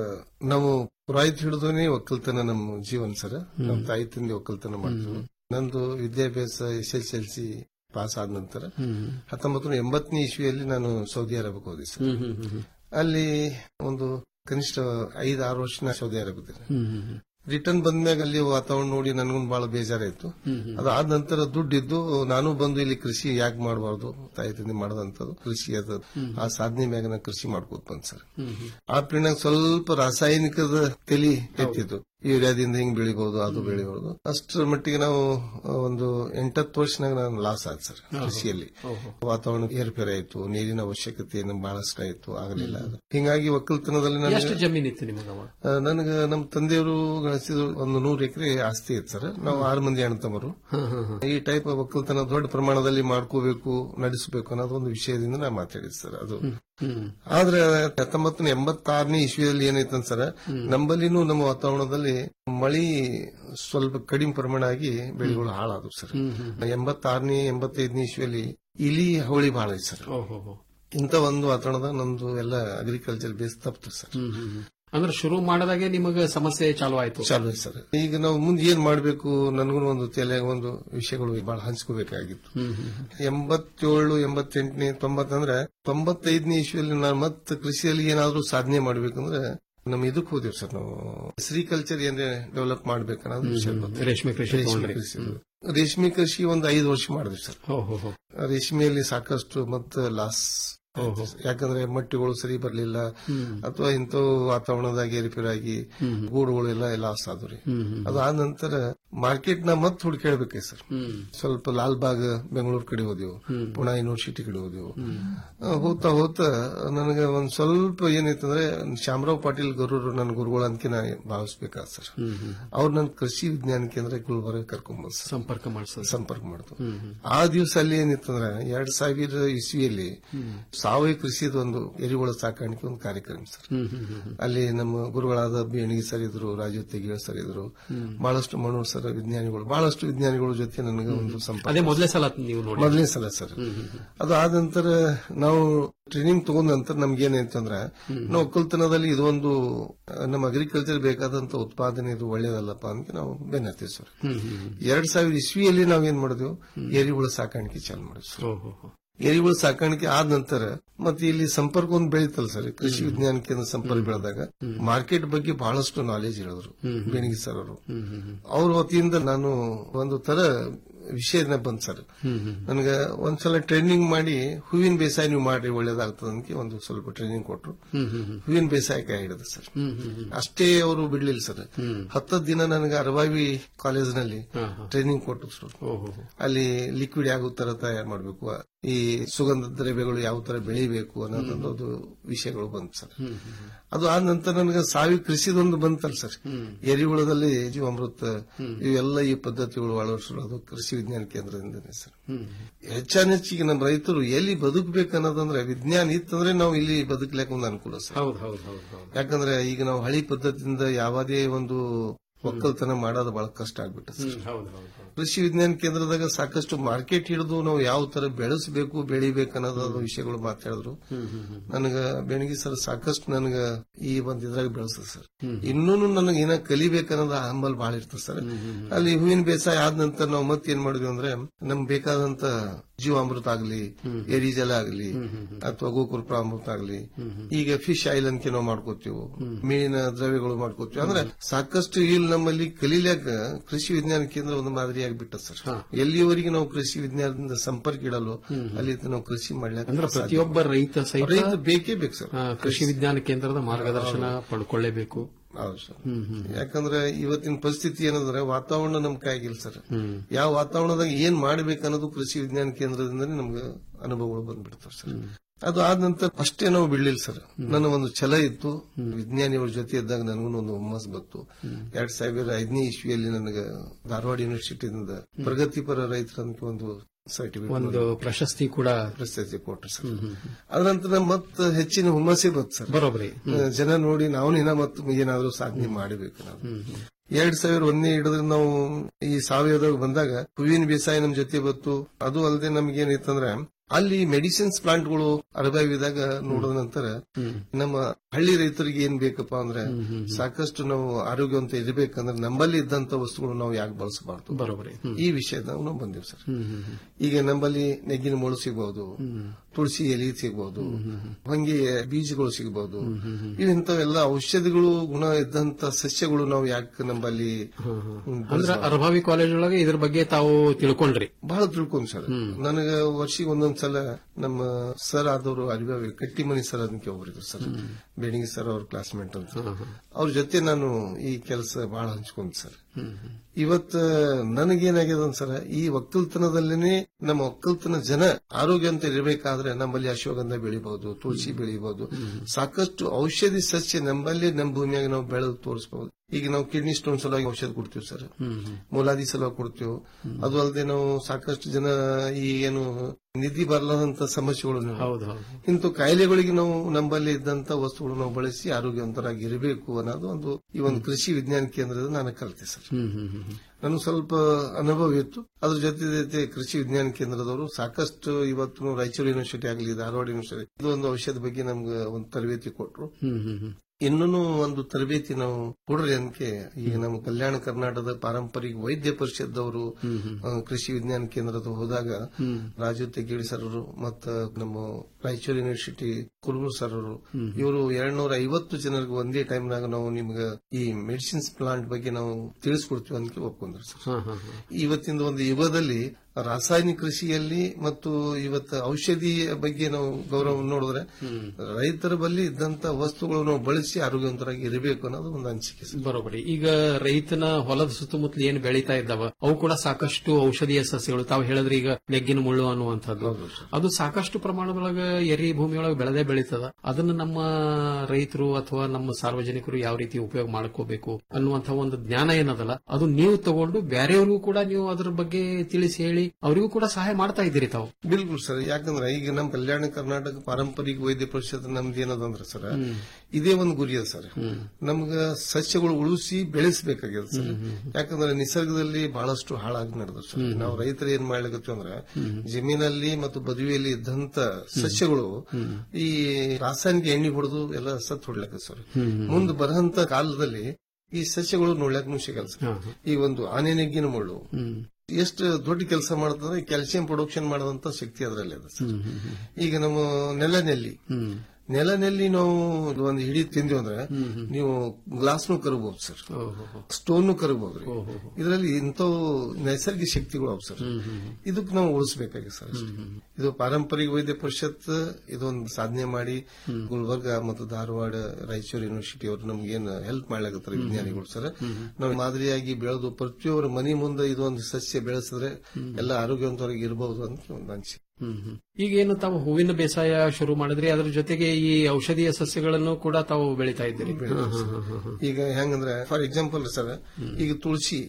ನಾವು ಪುರಾಯಿತ್ ಹಿಡಿದೋನೆ ಒಕ್ಕಲ್ತನ ನಮ್ಮ ಜೀವನ ಸರ್ ನಮ್ಮ ತಾಯಿ ತಂದೆ ಒಕ್ಕಲ್ತನ ಮಾಡಿದ್ರು ನಂದು ವಿದ್ಯಾಭ್ಯಾಸ S S L C pass ಆದ ನಂತರ ಹತ್ತೊಂಬತ್ತು ನೂರ ಎಂಬತ್ತನೇ ಇಸ್ವಿಯಲ್ಲಿ ನಾನು ಸೌದಿ ಅರೇಬಿಯಾಕ್ಕೆ ಹೋದೆ ಸರ್ ಅಲ್ಲಿ ಒಂದು ಕನಿಷ್ಠ ಐದು ಆರು ವರ್ಷ ನಾ ಸೌದಿ ಅರೇಬಿಯಾದಲ್ಲಿ ರಿಟರ್ನ್ ಬಂದ್ಮ್ಯಾಗ ಅಲ್ಲಿ ವಾತಾವರಣ ನೋಡಿ ನನ್ಗೊಂದು ಬಹಳ ಬೇಜಾರಾಯ್ತು ಅದಾದ ನಂತರ ದುಡ್ಡಿದ್ದು ನಾನು ಬಂದು ಇಲ್ಲಿ ಕೃಷಿ ಯಾಕೆ ಮಾಡಬಾರ್ದು ತಾಯಿ ತಂದೆ ಮಾಡದಂತದ್ದು ಕೃಷಿ ಅದ ಆ ಸಾಧನೆ ಮ್ಯಾಗ ನಾನು ಕೃಷಿ ಮಾಡ್ಕೋತ ಬಂದ್ ಸರ್ ಆ ಪ್ರೀಣಾಗ ಸ್ವಲ್ಪ ರಾಸಾಯನಿಕದ ತಲಿ ಎತ್ತಿತ್ತು ಯೂರಿಯಾದಿಂದ ಹಿಂಗ್ ಬೆಳಿಬಹುದು ಅದು ಬೆಳಿಬಹುದು ಅಷ್ಟರ ಮಟ್ಟಿಗೆ ನಾವು ಒಂದು ಎಂಟತ್ತು ವರ್ಷನಾಗ ನಾನು ಲಾಸ್ ಆದ್ ಸರ್ ಕೃಷಿಯಲ್ಲಿ ವಾತಾವರಣ ಏರ್ಪೇರ್ ಆಯ್ತು ನೀರಿನ ಅವಶ್ಯಕತೆ ನಮ್ಗೆ ಬಹಳಷ್ಟು ಆಯ್ತು ಆಗಲಿಲ್ಲ ಹಿಂಗಾಗಿ ಒಕ್ಕಲ್ತನದಲ್ಲಿ ಎಷ್ಟು ನನಗೆ ಜಮೀನಿತ್ತು ನಿಮಗವ ನನಗೆ ನಮ್ಮ ತಂದೆಯವರು ಗಳಿಸಿದ ಒಂದು ನೂರು ಎಕರೆ ಆಸ್ತಿ ಇತ್ತು ಸರ್ ನಾವು ಆರು ಮಂದಿ ಅಣ್ಣತಮ್ಮರು ಈ ಟೈಪ್ ಒಕ್ಕಲ್ತನ ದೊಡ್ಡ ಪ್ರಮಾಣದಲ್ಲಿ ಮಾಡ್ಕೋಬೇಕು ನಡೆಸಬೇಕು ಅನ್ನೋದು ಒಂದು ವಿಷಯದಿಂದ ನಾ ಮಾತಾಡಿದ್ ಸರ್ ಅದು ಆದ್ರೆ ಹತ್ತೊಂಬತ್ತು ನೂರ ಎಂಬತ್ತಾರನೇ ಇಸ್ವಿಯಲ್ಲಿ ಏನೈತಂತ ಸರ್ ನಂಬಲ್ಲಿನೂ ನಮ್ಮ ವಾತಾವರಣದಲ್ಲಿ ಮಳಿ ಸ್ವಲ್ಪ ಕಡಿಮೆ ಪ್ರಮಾಣ ಆಗಿ ಬೆಳೆಗಳು ಹಾಳಾದವು ಸರ್ ಎಂಬತ್ತಾರನೇ ಎಂಬತ್ತೈದನೇ ಇಸ್ವಿಯಲ್ಲಿ ಇಲಿ ಹವಳಿ ಬಹಳ ಐತೆ ಸರ್ ಇಂಥ ಒಂದು ವಾತಾವರಣದಾಗ ನಮ್ದು ಎಲ್ಲ ಅಗ್ರಿಕಲ್ಚರ್ ಬೇಸ್ ತಪ್ತು ಸರ್ ಅಂದ್ರೆ ಶುರು ಮಾಡದಾಗೆ ನಿಮಗೆ ಸಮಸ್ಯೆ ಚಾಲು ಆಯ್ತು ಚಾಲು ಐತೆ ಸರ್ ಈಗ ನಾವು ಮುಂದೆ ಏನ್ ಮಾಡ್ಬೇಕು ನನಗೂ ಒಂದು ತಲೆಯಾಗ ಒಂದು ವಿಷಯಗಳು ಬಹಳ ಹಂಚ್ಕೋಬೇಕಾಗಿತ್ತು ಎಂಬತ್ತೇಳು ಎಂಬತ್ತೆಂಟನೇ ತೊಂಬತ್ತಂದ್ರೆ ತೊಂಬತ್ತೈದನೇ ಇಸ್ವಿಯಲ್ಲಿ ನಾನು ಮತ್ತೆ ಕೃಷಿಯಲ್ಲಿ ಏನಾದ್ರೂ ಸಾಧನೆ ಮಾಡ್ಬೇಕಂದ್ರೆ ನಮ್ ಇದಕ್ಕೆ ಹೋದೇವ್ ಸರ್ ನಾವು ಸೆರಿಕಲ್ಚರ್ ಏನ್ ಡೆವಲಪ್ ಮಾಡ್ಬೇಕನ್ನೋದು ವಿಷಯ ಬಂತು. ರೇಷ್ಮೆ ಕೃಷಿ ರೇಷ್ಮೆ ತಗೊಂಡ್ರಿ. ಕೃಷಿ. ರೇಷ್ಮೆ ಕೃಷಿ ಒಂದು ಐದು ವರ್ಷ ಮಾಡಿದ್ವಿ ಸರ್ ಓಹೋ ರೇಷ್ಮೆಯಲ್ಲಿ ಸಾಕಷ್ಟು ಮತ್ತೆ ಲಾಸ್ ಯಾಕಂದ್ರೆ ಮಟ್ಟಿಗಳು ಸರಿ ಬರ್ಲಿಲ್ಲ ಅಥವಾ ಇಂಥ ವಾತಾವರಣದಾಗ ಏರಿಪೇರಾಗಿ ಗೂಡುಗಳು ಎಲ್ಲ ಲಾಸ್ ಆದ್ರಿ ಅದಾದ ನಂತರ ಮಾರ್ಕೆಟ್ ನ ಮತ್ತೆ ಹುಡುಕಾಡ್ಬೇಕೇ ಸರ್ ಸ್ವಲ್ಪ ಲಾಲ್ಬಾಗ್ ಬೆಂಗಳೂರು ಕಡೆ ಹೋದೆವು ಪುಣಾ ಯೂನಿವರ್ಸಿಟಿ ಕಡೆ ಹೋದೆವು ಆ, ಹೋಗ್ತಾ ಹೋಗ್ತಾ ನನಗೆ ಒಂದ್ ಸ್ವಲ್ಪ ಏನೈತಂದ್ರೆ ಶಾಮರಾವ್ ಪಾಟೀಲ್ ಗರೂರು ನನ್ನ ಗುರುಗಳು ಅಂತ ನಾ ಭಾವಿಸ್ಬೇಕಾದ ಸರ್ ಅವ್ರು ನನ್ನ ಕೃಷಿ ವಿಜ್ಞಾನ ಕೇಂದ್ರ ಗುಲ್ಬರ್ಗ ಕರ್ಕೊಂಡ್ ಸರ್ ಸಂಪರ್ಕ ಮಾಡಿಸೋದು ಸಂಪರ್ಕ ಮಾಡ್ತು ಆ ದಿವಸ ಅಲ್ಲಿ ಏನಿತ್ತಂದ್ರೆ ಎರಡ್ ಸಾವಿರ ಇಸ್ವಿಯಲ್ಲಿ ಸಾವಯವ ಕೃಷಿದ ಒಂದು ಎರಿಹುಳ ಸಾಕಾಣಿಕೆ ಒಂದು ಕಾರ್ಯಕ್ರಮ ಸರ್ ಅಲ್ಲಿ ನಮ್ಮ ಗುರುಗಳಾದ ಬೇಣಿಗೆ ಸರ್ ಇದ್ರು ರಾಜು ತೆಗಿಯ ಸರ್ ಇದ್ರು ಬಹಳಷ್ಟು ಮನೋಹರ್ ಸರ್ ವಿಜ್ಞಾನಿಗಳು ಬಹಳಷ್ಟು ವಿಜ್ಞಾನಿಗಳ ಜೊತೆ ನನಗೆ ಒಂದು ಸಂಪರ್ಕ ಅದೇ ಮೊದಲೇ ಸಲ ನೀವು ನೋಡಿ ಮೊದಲನೇ ಸಲ ಸರ್ ಅದು ಆದ ನಂತರ ನಾವು ಟ್ರೈನಿಂಗ್ ತಗೊಂಡ ನಂತರ ನಮ್ಗೆ ಏನಂತಂದ್ರೆ ನಾವು ಒಕ್ಕಲ್ತನದಲ್ಲಿ ಇದೊಂದು ನಮ್ಮ ಅಗ್ರಿಕಲ್ಚರ್ ಬೇಕಾದಂತ ಉತ್ಪಾದನೆ ಇದು ಒಳ್ಳೇದಲ್ಲಪ್ಪ ಅಂತ ನಾವು ಬೆನ್ನತ್ತೀವಿ ಸರ್ ಎರಡ್ ಸಾವಿರ ಇಸ್ವಿಯಲ್ಲಿ ನಾವೇನ್ ಮಾಡಿದ್ವಿ ಎರಿಹುಳ ಸಾಕಾಣಿಕೆ ಚಾಲು ಮಾಡಿದ್ವಿ ಸರ್ ಎರಿಹುಳ ಸಾಕಾಣಿಕೆ ಆದ ನಂತರ ಮತ್ತೆ ಇಲ್ಲಿ ಸಂಪರ್ಕ ಒಂದು ಬೆಳೀತಲ್ಲ ಸರ್ ಕೃಷಿ ವಿಜ್ಞಾನ ಕೇಂದ್ರ ಸಂಪರ್ಕ ಬೆಳೆದಾಗ ಮಾರ್ಕೆಟ್ ಬಗ್ಗೆ ಬಹಳಷ್ಟು ನಾಲೆಜ್ ಹೇಳಿದ್ರು ಬೇಣಿಗೆ ಸರ್ ಅವರು ಅವ್ರ ವತಿಯಿಂದ ನಾನು ಒಂದು ತರ ವಿಷಯನ ಬಂತ್ ಸರ್ ನನಗ ಒಂದ್ಸಲ ಟ್ರೈನಿಂಗ್ ಮಾಡಿ ಹೂವಿನ ಬೇಸಾಯ ನೀವು ಮಾಡ್ರಿ ಒಳ್ಳೇದಾಗ್ತದ ಅಂತ ಒಂದು ಸ್ವಲ್ಪ ಟ್ರೈನಿಂಗ್ ಕೊಟ್ರು ಹೂವಿನ ಬೇಸಾಯ ಕೈ ಹಿಡಿದು ಸರ್ ಅಷ್ಟೇ ಅವರು ಬಿಡ್ಲಿಲ್ಲ ಸರ್ ಹತ್ತತ್ತು ದಿನ ನನಗೆ ಅರವಾವಿ ಕಾಲೇಜ್ನಲ್ಲಿ ಟ್ರೈನಿಂಗ್ ಕೊಟ್ಟರು ಸರ್ ಅಲ್ಲಿ ಲಿಕ್ವಿಡ್ ಯಾವ ತರ ತಯಾರು ಮಾಡಬೇಕು ಈ ಸುಗಂಧ ದ್ರವ್ಯಗಳು ಯಾವ ತರ ಬೆಳಿಬೇಕು ಅನ್ನೋದೊಂದು ವಿಷಯಗಳು ಬಂತು ಸರ್ ಅದು ಆದ ನಂತರ ನನಗೆ ಸಾವಿ ಕೃಷಿದೊಂದು ಬಂತಲ್ಲ ಸರ್ ಎರಿಹುಳದಲ್ಲಿ ಜೀವಾಮೃತ ಇವೆಲ್ಲ ಈ ಪದ್ಧತಿಗಳು ಅಳವಡಿಸೋದು ಕೃಷಿ ವಿಜ್ಞಾನ ಕೇಂದ್ರದಿಂದನೇ ಸರ್ ಹೆಚ್ಚಾನೆಚ್ಚಿಗೆ ನಮ್ಮ ರೈತರು ಎಲ್ಲಿ ಬದುಕಬೇಕು ಅನ್ನೋದಂದ್ರೆ ವಿಜ್ಞಾನ ಇತ್ತಂದ್ರೆ ನಾವು ಇಲ್ಲಿ ಬದುಕಲಿಕ್ಕೆ ಒಂದು ಅನುಕೂಲ ಸರ್ ಹೌದು ಹೌದು ಹೌದು ಹೌದು ಯಾಕಂದ್ರೆ ಈಗ ನಾವು ಹಳಿ ಪದ್ಧತಿಯಿಂದ ಯಾವುದೇ ಒಂದು ಒಕ್ಕಲ್ತನ ಮಾಡೋದು ಬಹಳ ಕಷ್ಟ ಆಗ್ಬಿಟ್ಟು ಸರ್ ಹೌದು ಹೌದು ಕೃಷಿ ವಿಜ್ಞಾನ ಕೇಂದ್ರದಾಗ ಸಾಕಷ್ಟು ಮಾರ್ಕೆಟ್ ಹಿಡಿದು ನಾವು ಯಾವ ತರ ಬೆಳೆಸಬೇಕು ಬೆಳಿಬೇಕು ಅನ್ನೋದು ವಿಷಯಗಳು ಮಾತಾಡಿದ್ರು ನನಗ ಬೆಣಗಿ ಸರ್ ಸಾಕಷ್ಟು ನನಗ ಈ ಒಂದ್ ಇದ್ರಾಗ ಬೆಳೆಸ ಸರ್ ಇನ್ನೂ ನನಗೆ ಏನ ಕಲಿಬೇಕನ್ನೋದು ಹಂಬಲ್ ಬಹಳ ಇರ್ತದೆ ಸರ್ ಅಲ್ಲಿ ಹೂವಿನ ಬೇಸಾಯ ಆದ ನಂತರ ನಾವು ಮತ್ತೆ ಏನ್ ಮಾಡಿದ್ವಿ ಅಂದ್ರೆ ನಮ್ಗೆ ಬೇಕಾದಂತ ಜೀವಾಮೃತ ಆಗ್ಲಿ ಎರಿ ಜಲ ಆಗ್ಲಿ ಅಥವಾ ಗೋಕೃಪ ಅಮೃತ ಆಗ್ಲಿ ಈಗ ಫಿಶ್ ಆಯಿಲ್ ಅಂತ ನಾವು ಮಾಡ್ಕೋತೀವಿ ಮೀನಿನ ದ್ರವ್ಯಗಳು ಮಾಡ್ಕೋತೀವಿ ಅಂದ್ರೆ ಸಾಕಷ್ಟು ಇಲ್ಲಿ ನಮ್ಮಲ್ಲಿ ಕಲೀಲಾಕ ಕೃಷಿ ವಿಜ್ಞಾನ ಕೇಂದ್ರ ಒಂದು ಮಾದರಿ ಆಗ್ಬಿಟ್ಟ ಸರ್ ಎಲ್ಲಿಯವರೆಗೆ ನಾವು ಕೃಷಿ ವಿಜ್ಞಾನದಿಂದ ಸಂಪರ್ಕ ಇಡಲು ಅಲ್ಲಿ ನಾವು ಕೃಷಿ ಮಾಡ್ಲಿಕ್ಕೆ ಅಂದ್ರೆ ಸಾಧ್ಯ. ಪ್ರತಿಯೊಬ್ಬ ರೈತ ಸಹಿತ ರೈತ ಬೇಕೇ ಬೇಕು ಸರ್ ಆ, ಕೃಷಿ ವಿಜ್ಞಾನ ಕೇಂದ್ರದ ಮಾರ್ಗದರ್ಶನ ಪಡ್ಕೊಳ್ಳೇಬೇಕು ಹೌದು ಸರ್ ಯಾಕಂದ್ರೆ ಇವತ್ತಿನ ಪರಿಸ್ಥಿತಿ ಏನಂದ್ರೆ ವಾತಾವರಣ ನಮ್ ಕೈಗಿಲ್ಲ ಸರ್ ಯಾವ ವಾತಾವರಣದಾಗ ಏನ್ ಮಾಡ್ಬೇಕು ಅನ್ನೋದು ಕೃಷಿ ವಿಜ್ಞಾನ ಕೇಂದ್ರದಿಂದನೇ ನಮ್ಗೆ ಅನುಭವಗಳು ಬಂದ್ಬಿಡ್ತಾವ ಸರ್ ಅದು ಆದ ನಂತರ ಅಷ್ಟೇ ನಾವು ಬಿಡ್ಲಿಲ್ಲ ಸರ್ ನನ್ನ ಒಂದು ಛಲ ಇತ್ತು ವಿಜ್ಞಾನಿಗಳ ಜೊತೆ ಇದ್ದಾಗ ನನಗೂ ಒಂದು ಹುಮ್ಮಸ್ ಬಂತು ಎರಡ್ ಸಾವಿರ ಐದನೇ ಇಸ್ವಿಯಲ್ಲಿ ನನಗೆ ಧಾರವಾಡ ಯೂನಿವರ್ಸಿಟಿಯಿಂದ ಪ್ರಗತಿಪರ ರೈತರ ಅಂತ ಒಂದು ಸರ್ಟಿಫಿಕೇಟ್ ಒಂದು ಪ್ರಶಸ್ತಿ ಕೂಡ ಪ್ರಶಸ್ತಿ ಕೊಟ್ರು ಸರ್ ಅದ ನಂತರ ಮತ್ತ ಹೆಚ್ಚಿನ ಹುಮ್ಮಸ್ಸೇ ಬಂತು ಸರ್ ಬರೋಬ್ರಿ ಆ, ಜನ ನೋಡಿ ನಾವು ಇನ್ನ ಮತ್ತೆ ಏನಾದ್ರೂ ಸಾಧನೆ ಮಾಡಬೇಕು ನಾವು ಎರಡ್ ಸಾವಿರ ಒಂದನೇ ಹಿಡಿದ್ರೆ ನಾವು ಈ ಸಾವಯವದಾಗ ಬಂದಾಗ ಹೂವಿನ ಬೇಸಾಯ ನಮ್ ಜೊತೆ ಬತ್ತು ಅದು ಅಲ್ಲದೆ ನಮ್ಗೆ ಏನಿತ್ತಂದ್ರೆ ಅಲ್ಲಿ ಮೆಡಿಸಿನ್ಸ್ ಪ್ಲಾಂಟ್ಗಳು ಅರಬಾವಿದಾಗ ನೋಡಿದ ನಂತರ ನಮ್ಮ ಹಳ್ಳಿ ರೈತರಿಗೆ ಏನ್ ಬೇಕಪ್ಪ ಅಂದ್ರೆ ಸಾಕಷ್ಟು ನಾವು ಆರೋಗ್ಯವಂತ ಇರಬೇಕಂದ್ರೆ ನಮ್ಮಲ್ಲಿ ಇದ್ದಂತ ವಸ್ತುಗಳು ನಾವು ಯಾಕೆ ಬಳಸಬಾರ್ದು ಬರೋಬ್ರಿ ಈ ವಿಷಯದಾಗ ನಾವು ಬಂದಿವಿ ಸರ್ ಈಗ ನಮ್ಮಲ್ಲಿ ನೆಗ್ಗಿನ ಮೊಳು ಸಿಗಬಹುದು ತುಳಸಿ ಎಲೆ ಸಿಗಬಹುದು ಹೊಂಗೆ ಬೀಜಗಳು ಸಿಗಬಹುದು ಇವಂತವೆಲ್ಲ ಔಷಧಿಗಳು ಗುಣ ಇದ್ದಂತ ಸಸ್ಯಗಳು ನಾವು ಯಾಕೆ ನಮ್ಮಲ್ಲಿ ಹ್ಮ್, ಅಂದ್ರೆ ಬೆಳೆಸಬಾರ್ದು? ಅರಭಾವಿ ಕಾಲೇಜ್ ಒಳಗೆ ಇದ್ರ ಬಗ್ಗೆ ತಾವು ತಿಳ್ಕೊಂಡ್ರಿ ಬಹಳ ತಿಳ್ಕೊಂಡ್ ಸರ್ ನನಗ ವರ್ಷಿಗೆ ಒಂದೊಂದ್ಸಲ ನಮ್ಮ ಸರ್ ಆದವರು ಅರಿವಾವಿ ಕಟ್ಟಿಮನಿ ಸರ್ ಅದಕ್ಕೆ ಒಬ್ಬರಿದ್ರು ಸರ್ ಬೇಡಿಗೆ ಸರ್ ಅವ್ರ ಕ್ಲಾಸ್ಮೇಟ್ ಅಂತ ಅವ್ರ ಜೊತೆ ನಾನು ಈ ಕೆಲಸ ಬಹಳ ಹಂಚ್ಕೊಂಡ್ ಸರ್ ಇವತ್ತ ನನಗೇನಾಗ್ಯದ ಸರ್ ಈ ಒಕ್ಕಲ್ತನದಲ್ಲೇನೆ ನಮ್ಮ ಒಕ್ಕಲ್ತನ ಜನ ಆರೋಗ್ಯ ಅಂತ ಇರಬೇಕಾದ್ರೆ ನಮ್ಮಲ್ಲಿ ಅಶ್ವಗಂಧ ಬೆಳಿಬಹುದು ತುಳಸಿ ಬೆಳಿಬಹುದು ಸಾಕಷ್ಟು ಔಷಧಿ ಸಸ್ಯ ನಮ್ಮಲ್ಲಿ ನಮ್ಮ ಭೂಮಿಯಾಗ ನಾವು ಬೆಳೆದು ತೋರಿಸಬಹುದು ಈಗ ನಾವು ಕಿಡ್ನಿ ಸ್ಟೋನ್ ಸಲುವಾಗಿ ಔಷಧ ಕೊಡ್ತೀವಿ ಸರ್ ಮೂಲಾದಿ ಸಲುವಾಗಿ ಕೊಡ್ತೀವಿ ಅದು ಅಲ್ಲದೆ ನಾವು ಸಾಕಷ್ಟು ಜನ ಈ ಏನು ನಿಧಿ ಬರಲಾದಂತ ಸಮಸ್ಯೆಗಳು ಹೌದು ಹೌದು ಇಂಥ ಕಾಯಿಲೆಗಳಿಗೆ ನಾವು ನಮ್ಮಲ್ಲಿ ಇದ್ದಂತ ವಸ್ತುಗಳು ನಾವು ಬಳಸಿ ಆರೋಗ್ಯವಂತರಾಗಿ ಇರಬೇಕು ಅನ್ನೋದು ಒಂದು ಈ ಒಂದು ಕೃಷಿ ವಿಜ್ಞಾನ ಕೇಂದ್ರದ ನಾನು ಕಲಿತೆ ಸರ್ ಹ್ಮ್ ಹ್ಮ್ ಹ್ಮ್ ನನಗೆ ಸ್ವಲ್ಪ ಅನುಭವ ಇತ್ತು ಅದ್ರ ಜೊತೆ ಜೊತೆ ಕೃಷಿ ವಿಜ್ಞಾನ ಕೇಂದ್ರದವರು ಸಾಕಷ್ಟು ಇವತ್ತು ರಾಯಚೂರು ಯೂನಿವರ್ಸಿಟಿ ಆಗಲಿ ಧಾರವಾಡ ಯೂನಿವರ್ಸಿಟಿ ಇದು ಒಂದು ಔಷಧ ಬಗ್ಗೆ ನಮ್ಗೆ ಒಂದು ತರಬೇತಿ ಕೊಟ್ರು ಹ್ಮ್ ಹ್ಮ್ ಹ್ಮ್ ಇನ್ನೂ ಒಂದು ತರಬೇತಿ ನಾವು ಕೊಡ್ರಿ ಅಂಕೆ ಈಗ ನಮ್ಮ ಕಲ್ಯಾಣ ಕರ್ನಾಟಕದ ಪಾರಂಪರಿಕ ವೈದ್ಯ ಪರಿಷತ್ ಅವರು ಕೃಷಿ ವಿಜ್ಞಾನ ಕೇಂದ್ರದ ಹೋದಾಗ ರಾಜು ತೆಗೇಳಿ ಸರ್ ಅವರು ಮತ್ತ ನಮ್ಮ ರಾಯಚೂರು ಯೂನಿವರ್ಸಿಟಿ ಕುರುಬು ಸರ್ ಅವರು ಇವರು ಎರಡ್ನೂರ ಐವತ್ತು ಜನರಿಗೆ ಒಂದೇ ಟೈಮ್ನಾಗ ನಾವು ನಿಮ್ಗೆ ಈ ಮೆಡಿಸಿನ್ಸ್ ಪ್ಲಾಂಟ್ ಬಗ್ಗೆ ನಾವು ತಿಳಿಸ್ಕೊಡ್ತೀವಿ ಅಂತ ಒಪ್ಕೊಂಡ್ರು ಸರ್ ಹಾ ಹಾ ಹಾ ಇವತ್ತಿನ ಒಂದು ಯುಗದಲ್ಲಿ ರಾಸಾಯನಿಕ ಕೃಷಿಯಲ್ಲಿ ಮತ್ತು ಇವತ್ತು ಔಷಧಿಯ ಬಗ್ಗೆ ನಾವು ಗೌರವ ನೋಡಿದ್ರೆ ರೈತರ ಬಳಿ ಇದ್ದಂತ ವಸ್ತುಗಳು ನಾವು ಬಳಸಿ ಆರೋಗ್ಯವಂತರಾಗಿ ಇರಬೇಕು ಅನ್ನೋದು ಒಂದು ಅನಿಸಿಕೆ ಸರ್. ಬರೋಬರಿ ಈಗ ರೈತನ ಹೊಲದ ಸುತ್ತಮುತ್ತಲು ಏನು ಬೆಳೀತಾ ಇದ್ದಾವ ಅವು ಕೂಡ ಸಾಕಷ್ಟು ಔಷಧೀಯ ಸಸ್ಯಗಳು ತಾವು ಹೇಳಿದ್ರೆ ಈಗ ನೆಗ್ಗಿನ ಮುಳ್ಳು ಅನ್ನುವಂಥದ್ದು ಅದು ಸಾಕಷ್ಟು ಪ್ರಮಾಣದೊಳಗ ಎರಿ ಭೂಮಿಯೊಳಗೆ ಬೆಳೆದೇ ಬೆಳೀತದ ಅದನ್ನ ನಮ್ಮ ರೈತರು ಅಥವಾ ನಮ್ಮ ಸಾರ್ವಜನಿಕರು ಯಾವ ರೀತಿ ಉಪಯೋಗ ಮಾಡ್ಕೋಬೇಕು ಅನ್ನುವಂಥ ಒಂದು ಜ್ಞಾನ ಏನದಲ್ಲ ಅದು ನೀವು ತಗೊಂಡು ಬೇರೆಯವ್ರಿಗೂ ಕೂಡ ನೀವು ಅದ್ರ ಬಗ್ಗೆ ತಿಳಿಸಿ ಹೇಳಿ ಅವರಿಗೂ ಕೂಡ ಸಹಾಯ ಮಾಡ್ತಾ ಇದ್ದೀರಿ ತಾವು ಬಿಲ್ಕುಲ್ ಸರ್ ಯಾಕಂದ್ರೆ ಈಗ ನಮ್ಮ ಕಲ್ಯಾಣ ಕರ್ನಾಟಕ ಪಾರಂಪರಿಕ ವೈದ್ಯ ಪರಿಷತ್ ನಮ್ದು ಏನದಂದ್ರೆ ಸರ್ ಇದೇ ಒಂದು ಗುರಿ ಅದ ಸರ್ ನಮ್ಗ ಸಸ್ಯಗಳು ಉಳಿಸಿ ಬೆಳೆಸಬೇಕಾಗ್ಯದ ಸರ್ ಯಾಕಂದ್ರೆ ನಿಸರ್ಗದಲ್ಲಿ ಬಹಳಷ್ಟು ಹಾಳಾಗಿ ನಡೆದ ಸರ್ ನಾವು ರೈತರು ಏನ್ ಮಾಡ್ಲಿಕತ್ತೀವಿ ಅಂದ್ರೆ ಜಮೀನಲ್ಲಿ ಮತ್ತು ಬದುವಿಯಲ್ಲಿ ಇದ್ದಂತ ಸಸ್ಯಗಳು ಈ ರಾಸಾಯನಿಕ ಎಣ್ಣೆ ಹೊಡೆದು ಎಲ್ಲ ಸತ್ ಹೊಡ್ಲಕ್ಕ ಸರ್ ಮುಂದೆ ಬರಹಂತ ಕಾಲದಲ್ಲಿ ಈ ಸಸ್ಯಗಳು ನೋಡ್ಲಕ್ಕೂ ಸಿಗಲ್ಲ ಸರ್ ಈ ಒಂದು ಆನೆ ನೆಗ್ಗಿನ ಮುಳ್ಳು ಎಷ್ಟು ದೊಡ್ಡ ಕೆಲಸ ಮಾಡ್ತಂದ್ರೆ ಕ್ಯಾಲ್ಸಿಯಂ ಪ್ರೊಡಕ್ಷನ್ ಮಾಡೋದಂತ ಶಕ್ತಿ ಅದರಲ್ಲಿ ಅದ ಸರ್ ಈಗ ನಮ್ಮ ನೆಲ ನೆಲ್ಲಿ ನೆಲನಲ್ಲಿ ನಾವು ಒಂದು ಹಿಡಿ ತಿಂದ್ವಿ ಅಂದ್ರೆ ನೀವು ಗ್ಲಾಸ್ನು ಕರಗಬಹುದು ಸರ್ ಸ್ಟೋನ್ ಕರಗಬಹುದು ಇದರಲ್ಲಿ ಇಂಥವು ನೈಸರ್ಗಿಕ ಶಕ್ತಿಗಳು ಅವು ಸರ್ ಇದಕ್ಕೆ ನಾವು ಉಳಿಸಬೇಕಾಗಿದೆ ಸರ್ ಅಷ್ಟೇ. ಇದು ಪಾರಂಪರಿಕ ವೈದ್ಯ ಪರಿಷತ್ ಇದೊಂದು ಸಾಧನೆ ಮಾಡಿ ಗುಲ್ಬರ್ಗ ಮತ್ತು ಧಾರವಾಡ ರಾಯಚೂರು ಯೂನಿವರ್ಸಿಟಿ ಅವರು ನಮ್ಗೆ ಏನು ಹೆಲ್ಪ್ ಮಾಡ್ಲಾಕತ್ತಾರೆ ವಿಜ್ಞಾನಿಗಳು ಸರ್ ನಾವು ಮಾದರಿಯಾಗಿ ಬೆಳೆದು ಪ್ರತಿಯೊಬ್ಬರ ಮನೆ ಮುಂದೆ ಇದೊಂದು ಸಸ್ಯ ಬೆಳೆಸಿದ್ರೆ ಎಲ್ಲ ಆರೋಗ್ಯವಂತವಾಗಿ ಇರಬಹುದು ಅಂತ ಒಂದು ಅನಿಸಿಕೆ ಈಗ ಏನು ತಾವು ಹೂವಿನ ಬೇಸಾಯ ಶುರು ಮಾಡಿದ್ರಿ ಅದ್ರ ಜೊತೆಗೆ ಈ ಔಷಧೀಯ ಸಸ್ಯಗಳನ್ನು ಕೂಡ ತಾವು ಬೆಳಿತಾ ಇದ್ದೀರಿ ಈಗ ಹೆಂಗಂದ್ರೆ ಫಾರ್ ಎಕ್ಸಾಂಪಲ್ ಸರ್ ಈಗ ತುಳಸಿ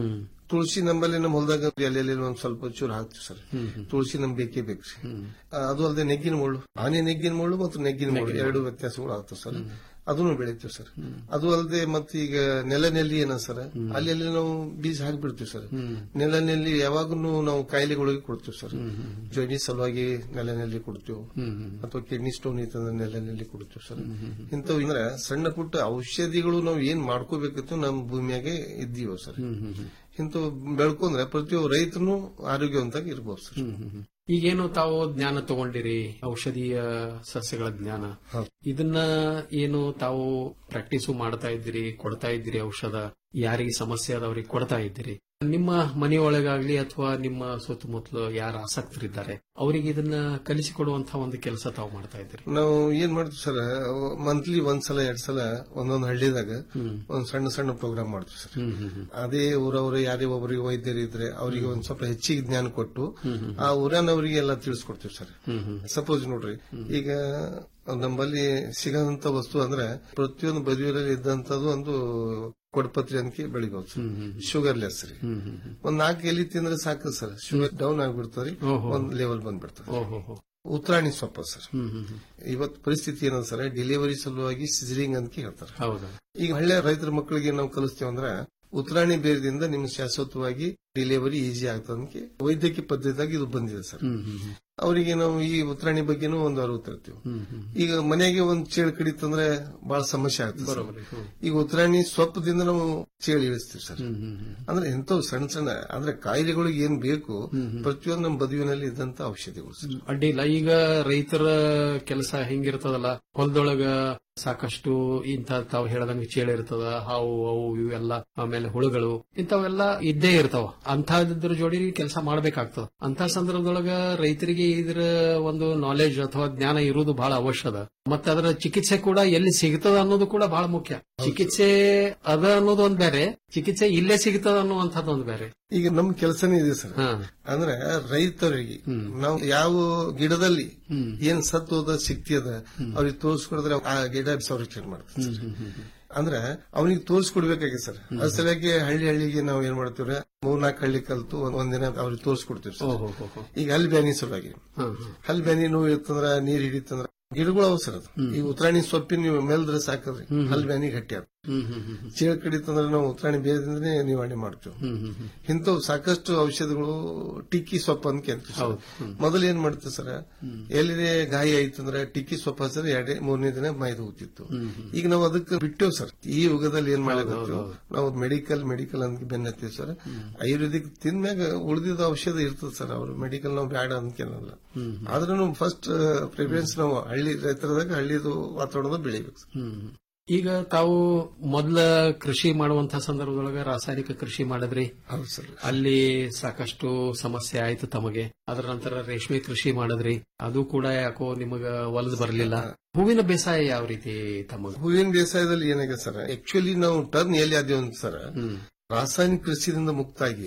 ತುಳಸಿ ನಮ್ಮಲ್ಲಿ ನಮ್ಮ ಹೊಲದಾಗ ಅಲ್ಲಿ ಒಂದ್ ಸ್ವಲ್ಪ ಚೂರು ಹಾಕ್ತಿವಿ ಸರ್ ತುಳಸಿ ನಮ್ಗೆ ಬೇಕೇ ಬೇಕು ಸರ್ ಆ, ಅದು ಅಲ್ಲದೆ ನೆಗ್ಗಿನ ಮುಳ್ಳು ಆನೆ ನೆಗ್ಗಿನ ಮುಳ್ಳು ಮತ್ತು ನೆಗ್ಗಿನ ಮುಳ್ಳು ಎರಡು ವ್ಯತ್ಯಾಸಗಳು ಆಗ್ತವೆ ಸರ್ ಅದನ್ನು ಬೆಳಿತೀವಿ ಸರ್ ಅದು ಅಲ್ಲದೆ ಮತ್ತೆ ಈಗ ನೆಲ ನೆಲ್ಲಿ ಏನ ಸರ್ ಅಲ್ಲಿ ಅಲ್ಲಿ ನಾವು ಬೀಜ ಹಾಕ್ಬಿಡ್ತೀವಿ ಸರ್ ನೆಲ ನೆಲ್ಲಿ ಯಾವಾಗೂ ನಾವು ಕಾಯಿಲೆಗಳಿಗೆ ಕೊಡ್ತೀವಿ ಸರ್ ಜೊಯ್ನಿ ಸಲುವಾಗಿ ನೆಲ ನೆಲ್ಲಿ ಕೊಡ್ತೀವಿ ಅಥವಾ ಕಿಡ್ನಿ ಸ್ಟೋನ್ ಇತ್ತಂದ್ರೆ ನೆಲ ನೆಲ್ಲಿ ಕೊಡ್ತೀವಿ ಸರ್ ಇಂಥವು ಅಂದ್ರೆ ಸಣ್ಣ ಪುಟ್ಟ ಔಷಧಿಗಳು ನಾವು ಏನ್ ಮಾಡ್ಕೋಬೇಕಿತ್ತು ನಮ್ಮ ಭೂಮಿಯಾಗೆ ಇದ್ದೀವಿ ಸರ್ ಇಂಥವು ಬೆಳ್ಕೊಂಡ್ರೆ ಪ್ರತಿಯೊಬ್ಬ ರೈತನು ಆರೋಗ್ಯವಂತಾಗಿ ಇರ್ಬೋದು ಸರ್ ಈಗೇನು ತಾವು ಜ್ಞಾನ ತಗೊಂಡಿರಿ ಔಷಧೀಯ ಸಸ್ಯಗಳ ಜ್ಞಾನ ಇದನ್ನ ಏನು ತಾವು ಪ್ರಾಕ್ಟೀಸು ಮಾಡ್ತಾ ಇದ್ದೀರಿ ಕೊಡ್ತಾ ಇದ್ದೀರಿ ಔಷಧ ಯಾರಿಗೆ ಸಮಸ್ಯೆ ಆದವ್ರಿಗೆ ಕೊಡ್ತಾ ಇದ್ದೀರಿ ನಿಮ್ಮ ಮನೆಯೊಳಗಾಗ್ಲಿ ಅಥವಾ ನಿಮ್ಮ ಸುತ್ತಮುತ್ತಲು ಯಾರು ಆಸಕ್ತರಿದ್ದಾರೆ ಅವರಿಗೆ ಇದನ್ನ ಕಲಿಸಿಕೊಡುವಂತಹ ಒಂದು ಕೆಲಸ ತಾವು ಮಾಡ್ತಾ ಇದ್ದೀರಿ ನಾವು ಏನ್ ಮಾಡ್ತೀವಿ ಸರ್ ಮಂತ್ಲಿ ಒಂದ್ ಸಲ ಎರಡ್ ಸಲ ಒಂದೊಂದ್ ಹಳ್ಳಿದಾಗ ಒಂದ್ ಸಣ್ಣ ಸಣ್ಣ ಪ್ರೋಗ್ರಾಮ್ ಮಾಡ್ತೀವಿ ಸರ್ ಅದೇ ಊರವರು ಯಾರೇ ಒಬ್ಬರಿಗೆ ವೈದ್ಯರು ಇದ್ರೆ ಅವರಿಗೆ ಒಂದ್ ಸ್ವಲ್ಪ ಹೆಚ್ಚಿಗೆ ಜ್ಞಾನ ಕೊಟ್ಟು ಆ ಊರನವರಿಗೆ ಎಲ್ಲ ತಿಳಿಸ್ಕೊಡ್ತೀವಿ ಸರ್ ಸಪೋಸ್ ನೋಡ್ರಿ ಈಗ ನಮ್ಮಲ್ಲಿ ಸಿಗಂತ ವಸ್ತು ಅಂದ್ರೆ ಪ್ರತಿಯೊಂದು ಬದಿಯಲ್ಲಿ ಇದ್ದಂತದ್ದು ಒಂದು ಕೊಡಪತ್ರಿ ಅಂತ ಬೆಳಿಬಹುದು ಸರ್ ಶುಗರ್ ಲೆಸ್ ರೀ ಒಂದ್ ನಾಲ್ಕು ಎಲಿ ತಿಂದ್ರೆ ಸಾಕು ಸರ್ ಶುಗರ್ ಡೌನ್ ಆಗ್ಬಿಡ್ತಾವ್ರಿ ಒಂದ್ ಲೆವೆಲ್ ಬಂದ್ಬಿಡ್ತದೆ ಉತ್ತರಾಣಿ ಸೊಪ್ಪ ಸರ್ ಇವತ್ತು ಪರಿಸ್ಥಿತಿ ಏನಂತ ಸರ್ ಡೆಲಿವರಿ ಸಲುವಾಗಿ ಸಿಜರಿಂಗ್ ಅಂತ ಹೇಳ್ತಾರೆ ಹೌದಾ ಈಗ ಹಳ್ಳಿಯ ರೈತರ ಮಕ್ಕಳಿಗೆ ನಾವು ಕಲಿಸ್ತೇವೆ ಅಂದ್ರೆ ಉತ್ತರಾಣಿ ಬೇರದಿಂದ ನಿಮ್ಗೆ ಶಾಶ್ವತವಾಗಿ ಡೆಲಿವರಿ ಈಸಿ ಆಗ್ತದಂತೆ ವೈದ್ಯಕೀಯ ಪದ್ಧತಿಯಾಗಿ ಇದು ಬಂದಿದೆ ಸರ್ ಅವರಿಗೆ ನಾವು ಈ ಉತ್ತರಾಣಿ ಬಗ್ಗೆನೂ ಒಂದು ಅರಿವು ತರ್ತೀವಿ ಈಗ ಮನೆಗೆ ಒಂದ್ ಚೇಳು ಕಡಿತಂದ್ರೆ ಬಹಳ ಸಮಸ್ಯೆ ಆಗ್ತದೆ ಸರ್. ಈಗ ಉತ್ತರಾಣಿ ಸೊಪ್ಪದಿಂದ ನಾವು ಚೇಳು ಇಳಿಸ್ತೀವಿ ಸರ್ ಅಂದ್ರೆ ಎಂತವು ಸಣ್ಣ ಸಣ್ಣ ಅಂದ್ರೆ ಕಾಯಿಲೆಗಳಿಗೆ ಏನ್ ಬೇಕು ಪ್ರತಿಯೊಂದು ನಮ್ಮ ಬದುವಿನಲ್ಲಿ ಇದ್ದಂತ ಔಷಧಿಗಳು ಸರ್ ಅಡ್ಡಿಲ್ಲ ಈಗ ರೈತರ ಕೆಲಸ ಹೆಂಗಿರ್ತದಲ್ಲ ಹೊಲದೊಳಗ ಸಾಕಷ್ಟು ಇಂತ ತಾವು ಹೇಳದಂಗೆ ಚೇಳು ಇರ್ತದ ಹಾವು ಅವು ಇವೆಲ್ಲ ಆಮೇಲೆ ಹುಳುಗಳು ಇಂಥವೆಲ್ಲ ಇದ್ದೇ ಇರ್ತಾವ ಅಂತಹದ್ರ ಜೋಡಿ ಕೆಲಸ ಮಾಡ್ಬೇಕಾಗ್ತದ ಅಂತ ಸಂದರ್ಭದೊಳಗ ರೈತರಿಗೆ ಇದರ ಒಂದು ನಾಲೆಜ್ ಅಥವಾ ಜ್ಞಾನ ಇರುವುದು ಬಹಳ ಅವಶ್ಯದ ಮತ್ತೆ ಅದರ ಚಿಕಿತ್ಸೆ ಕೂಡ ಎಲ್ಲಿ ಸಿಗ್ತದ ಅನ್ನೋದು ಕೂಡ ಬಹಳ ಮುಖ್ಯ ಚಿಕಿತ್ಸೆ ಅದ ಅನ್ನೋದು ಒಂದ್ ಬೇರೆ ಚಿಕಿತ್ಸೆ ಇಲ್ಲೇ ಸಿಗ್ತದ ಅನ್ನುವಂಥದ್ದು ಒಂದು ಬೇರೆ ಈಗ ನಮ್ ಕೆಲಸನೇ ಇದೆ ಸರ್ ಅಂದ್ರೆ ರೈತರಿಗೆ ನಾವು ಯಾವ ಗಿಡದಲ್ಲಿ ಏನ್ ಸತ್ವದ ಶಕ್ತಿ ಅದ ಅವ್ರಿಗೆ ತೋರಿಸ್ಕೊಡಿದ್ರೆ ಆ ಗಿಡ ಸಂರಕ್ಷಣೆ ಮಾಡ್ತಾರೆ ಸರ್. ಅಂದ್ರೆ ಅವನಿಗೆ ತೋರಿಸ್ಕೊಡ್ಬೇಕಾಗಿ ಸರ್ ಅದ್ರ ಸಲುವಾಗಿ ಹಳ್ಳಿ ಹಳ್ಳಿಗೆ ನಾವು ಏನ್ ಮಾಡ್ತೀವ್ರೆ ಮೂರ್ನಾಲ್ಕು ಹಳ್ಳಿ ಕಲ್ತು ಒಂದ್- ಒಂದಿನ ಅವ್ರಿಗೆ ತೋರಿಸ್ಕೊಡ್ತೀವಿ ಸರ್ ಈಗ ಹಲ್ ಬ್ಯಾನಿ ಸಲುವಾಗಿ ಹಲ್ ಬ್ಯಾನಿ ನೋವು ಇರ್ತಂದ್ರ ನೀರ್ ಹಿಡಿತಂದ್ರ ಗಿಡಗಳು ಅವಸರ ಅದು ಈ ಉತ್ತರಾಣಿ ಸೊಪ್ಪಿನ ನೀವು ಮೇಲ್ದ್ರೆ ಸಾಕದ್ರಿ ಹಲ್ ಬ್ಯಾನಿ ಗಟ್ಟಿ ಆಗ ಚೇಳು ಕಡಿತಂದ್ರೆ ನಾವು ಉತ್ತರಾಣಿ ಬೇರೆ ನಿವಾರಣೆ ಮಾಡ್ತೀವಿ ಇಂಥವು ಸಾಕಷ್ಟು ಔಷಧಿಗಳು ಟಿಕ್ಕಿ ಸೊಪ್ಪು ಅಂತ ಕೇಳ್ತೀವಿ ಸರ್. ಮೊದಲು ಏನ್ ಮಾಡ್ತೀವಿ ಸರ್ ಎಲ್ಲಿದೆ ಗಾಯ ಆಯ್ತಂದ್ರೆ ಟಿಕ್ಕಿ ಸೊಪ್ಪು ಹಚ್ಚಿದ್ರೆ ಎರಡೇ ಮೂರನೇ ದಿನ ಮೈದು ಹೋಗ್ತಿತ್ತು ಈಗ ನಾವು ಅದಕ್ಕೆ ಬಿಟ್ಟೇವ್ ಸರ್ ಈ ಯುಗದಲ್ಲಿ ಏನ್ ಮಾಡಬೇಕು ನಾವು ಮೆಡಿಕಲ್ ಮೆಡಿಕಲ್ ಅಂತ ಬೆನ್ನತ್ತೀವಿ ಸರ್ ಆಯುರ್ವೇದಿಕ್ ತಿಂದ್ಮ್ಯಾಗ ಉಳಿದಿದ್ದ ಔಷಧ ಇರ್ತದೆ ಸರ್ ಅವ್ರು ಮೆಡಿಕಲ್ ನಾವು ಬ್ಯಾಡ ಅಂತೇನಲ್ಲ ಆದ್ರೂ ಫಸ್ಟ್ ಪ್ರಿಫರೆನ್ಸ್ ನಾವು ಹಳ್ಳಿ ರೈತರದಾಗ ಹಳ್ಳಿದು ವಾತಾವರಣದ ಬೆಳಿಬೇಕು ಸರ್. ಈಗ ತಾವು ಮೊದಲ ಕೃಷಿ ಮಾಡುವಂತಹ ಸಂದರ್ಭದೊಳಗ ರಾಸಾಯನಿಕ ಕೃಷಿ ಮಾಡಿದ್ರಿ ಹೌದು ಸರ್ ಅಲ್ಲಿ ಸಾಕಷ್ಟು ಸಮಸ್ಯೆ ಆಯ್ತು ತಮಗೆ ಅದರ ನಂತರ ರೇಷ್ಮೆ ಕೃಷಿ ಮಾಡಿದ್ರಿ ಅದು ಕೂಡ ಯಾಕೋ ನಿಮಗ ಒಲದ್ ಬರಲಿಲ್ಲ ಹೂವಿನ ಬೇಸಾಯ ಯಾವ ರೀತಿ ತಮಗ ಹೂವಿನ ಬೇಸಾಯದಲ್ಲಿ ಏನಾಗಿದೆ ಸರ್ ಆಕ್ಚುಲಿ ನಾವು ಟರ್ನ್ ಎಲ್ಲಿ ಆದ್ವಿ ಅಂತ ಸರ್ ರಾಸಾಯನಿಕ ಕೃಷಿಯಿಂದ ಮುಕ್ತಾಗಿ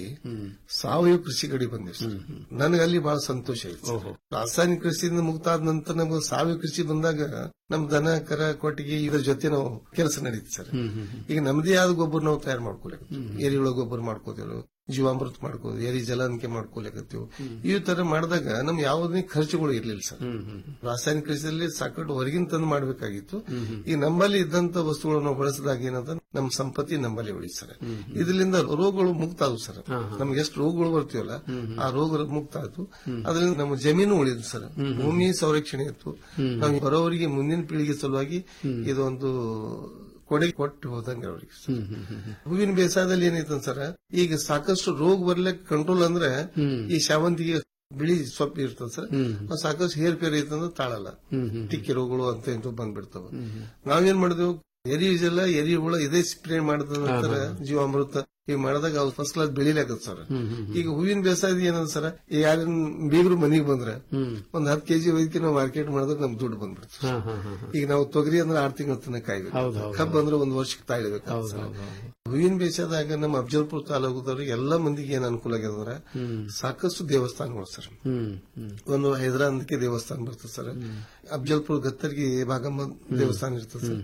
ಸಾವಯವ ಕೃಷಿ ಕಡೆ ಬಂದಿವಿ ಸರ್ ನನಗೆ ಅಲ್ಲಿ ಬಹಳ ಸಂತೋಷ ಆಯ್ತು ಸರ್. ರಾಸಾಯನಿಕ ಕೃಷಿಯಿಂದ ಮುಕ್ತ ಆದ ನಂತರ ನಮ್ಗೆ ಸಾವಯವ ಕೃಷಿ ಬಂದಾಗ ನಮ್ ದನ ಕರ ಕೊಟ್ಟಿಗೆ ಇದ್ರ ಜೊತೆ ನಾವು ಕೆಲಸ ನಡೀತು ಸರ್ ಈಗ ನಮ್ದೇ ಆದ ಗೊಬ್ಬರ ನಾವು ತಯಾರು ಮಾಡ್ಕೊಬೇಕು ಎರಿಹುಳ ಗೊಬ್ಬರ ಮಾಡ್ಕೋದೇಳು ಜೀವಾಮೃತ ಮಾಡ್ಕೋದು ಎರಿ ಜಲನಿಕೆ ಮಾಡ್ಕೊಲೇಕತ್ತೀವಿ ಈ ತರ ಮಾಡಿದಾಗ ನಮ್ ಯಾವುದೇ ಖರ್ಚುಗಳು ಇರ್ಲಿಲ್ಲ ಸರ್ ರಾಸಾಯನಿಕ ಕೃಷಿಯಲ್ಲಿ ಸಾಕಷ್ಟು ಹೊರಗಿನ ತಂದು ಮಾಡಬೇಕಾಗಿತ್ತು ಈ ನಮ್ಮಲ್ಲಿ ಇದ್ದಂತ ವಸ್ತುಗಳನ್ನು ನಾವು ಬಳಸಿದಾಗ ಏನದ ನಮ್ಮ ಸಂಪತ್ತಿ ನಮ್ಮಲ್ಲಿ ಉಳಿತು ಸರ್ ಇದರಿಂದ ರೋಗಗಳು ಮುಕ್ತ ಆದವು ಸರ್ ನಮ್ಗೆ ಎಷ್ಟು ರೋಗಗಳು ಬರ್ತೀವಲ್ಲ ಆ ರೋಗ ಮುಕ್ತ ಆಯ್ತು ಅದರಿಂದ ನಮ್ಮ ಜಮೀನು ಉಳಿದು ಸರ್ ಭೂಮಿ ಸಂರಕ್ಷಣೆ ಇತ್ತು ನಾವು ಬರೋವರಿಗೆ ಮುಂದಿನ ಪೀಳಿಗೆ ಸಲುವಾಗಿ ಇದೊಂದು ಕೊಡುಗೆ ಕೊಟ್ಟು ಹೋದಂಗೆ ಅವ್ರಿಗೆ ಸರ್. ಹೂವಿನ ಬೇಸಾಯದಲ್ಲಿ ಏನೈತೆ ಸರ್ ಈಗ ಸಾಕಷ್ಟು ರೋಗ ಬರ್ಲಿಕ್ಕೆ ಕಂಟ್ರೋಲ್ ಅಂದ್ರೆ ಈ ಶಾವಂತಿಗೆ ಬಿಳಿ ಸೊಪ್ಪು ಇರ್ತದೆ ಸರ್ ಅವು ಸಾಕಷ್ಟು ಹೇರ್ ಪೇರ್ ಐತಂದ್ರೆ ತಾಳಲ್ಲ ಟಿಕ್ಕಿ ರೋಗಗಳು ಅಂತ ಇಂತ ಬಂದ್ಬಿಡ್ತಾವ ನಾವೇನ್ ಮಾಡಿದೆವು ಎರಿ ಇದೆಲ್ಲ ಎರಿ ಹುಳ ಇದೇ ಸ್ಪ್ರೇ ಮಾಡಿದ ನಂತರ ಜೀವಾಮೃತ ಈಗ ಮಾಡಿದಾಗ ಅವು ಫಸ್ಟ್ ಕ್ಲಾಸ್ ಬೆಳಿಲಾಕತ್ ಸರ್ ಈಗ ಹೂವಿನ ಬೇಸಾಯದ ಏನಂದ ಸರ್ ಯಾರನ್ ಬೀಗರು ಮನೆಗೆ ಬಂದ್ರೆ ಒಂದ್ ಹತ್ತು ಕೆಜಿ ಒಯ್ದಕ್ಕೆ ನಾವು ಮಾರ್ಕೆಟ್ ಮಾಡಿದ್ರೆ ನಮ್ ದುಡ್ಡು ಬಂದ್ಬಿಡ್ತು ಈಗ ನಾವು ತೊಗರಿ ಅಂದ್ರೆ ಆರು ತಿಂಗಳ ತನಕ ಕಾಯ್ಬೇಕು ಕಬ್ಬು ಅಂದ್ರೆ ಒಂದ್ ವರ್ಷಕ್ಕೆ ತಾಳ್ಬೇಕು ಹೂವಿನ ಬೇಸಾಯದಾಗ ನಮ್ಮ ಅಫಜಲ್ಪುರ ತಾಲೂಕದವ್ರಿಗೆ ಎಲ್ಲಾ ಮಂದಿಗೆ ಏನ್ ಅನುಕೂಲ ಆಗ್ಯದ ಅಂದ್ರೆ ಸಾಕಷ್ಟು ದೇವಸ್ಥಾನಗಳು ಸರ್ ಒಂದು ಹೈದರಾಬಾದ್ಗೆ ದೇವಸ್ಥಾನ ಬರ್ತದೆ ಸರ್ ಅಫಜಲ್ಪುರ ಗತ್ತರ್ಗಿ ಭಾಗಮ್ಮ ದೇವಸ್ಥಾನ ಇರ್ತದೆ ಸರ್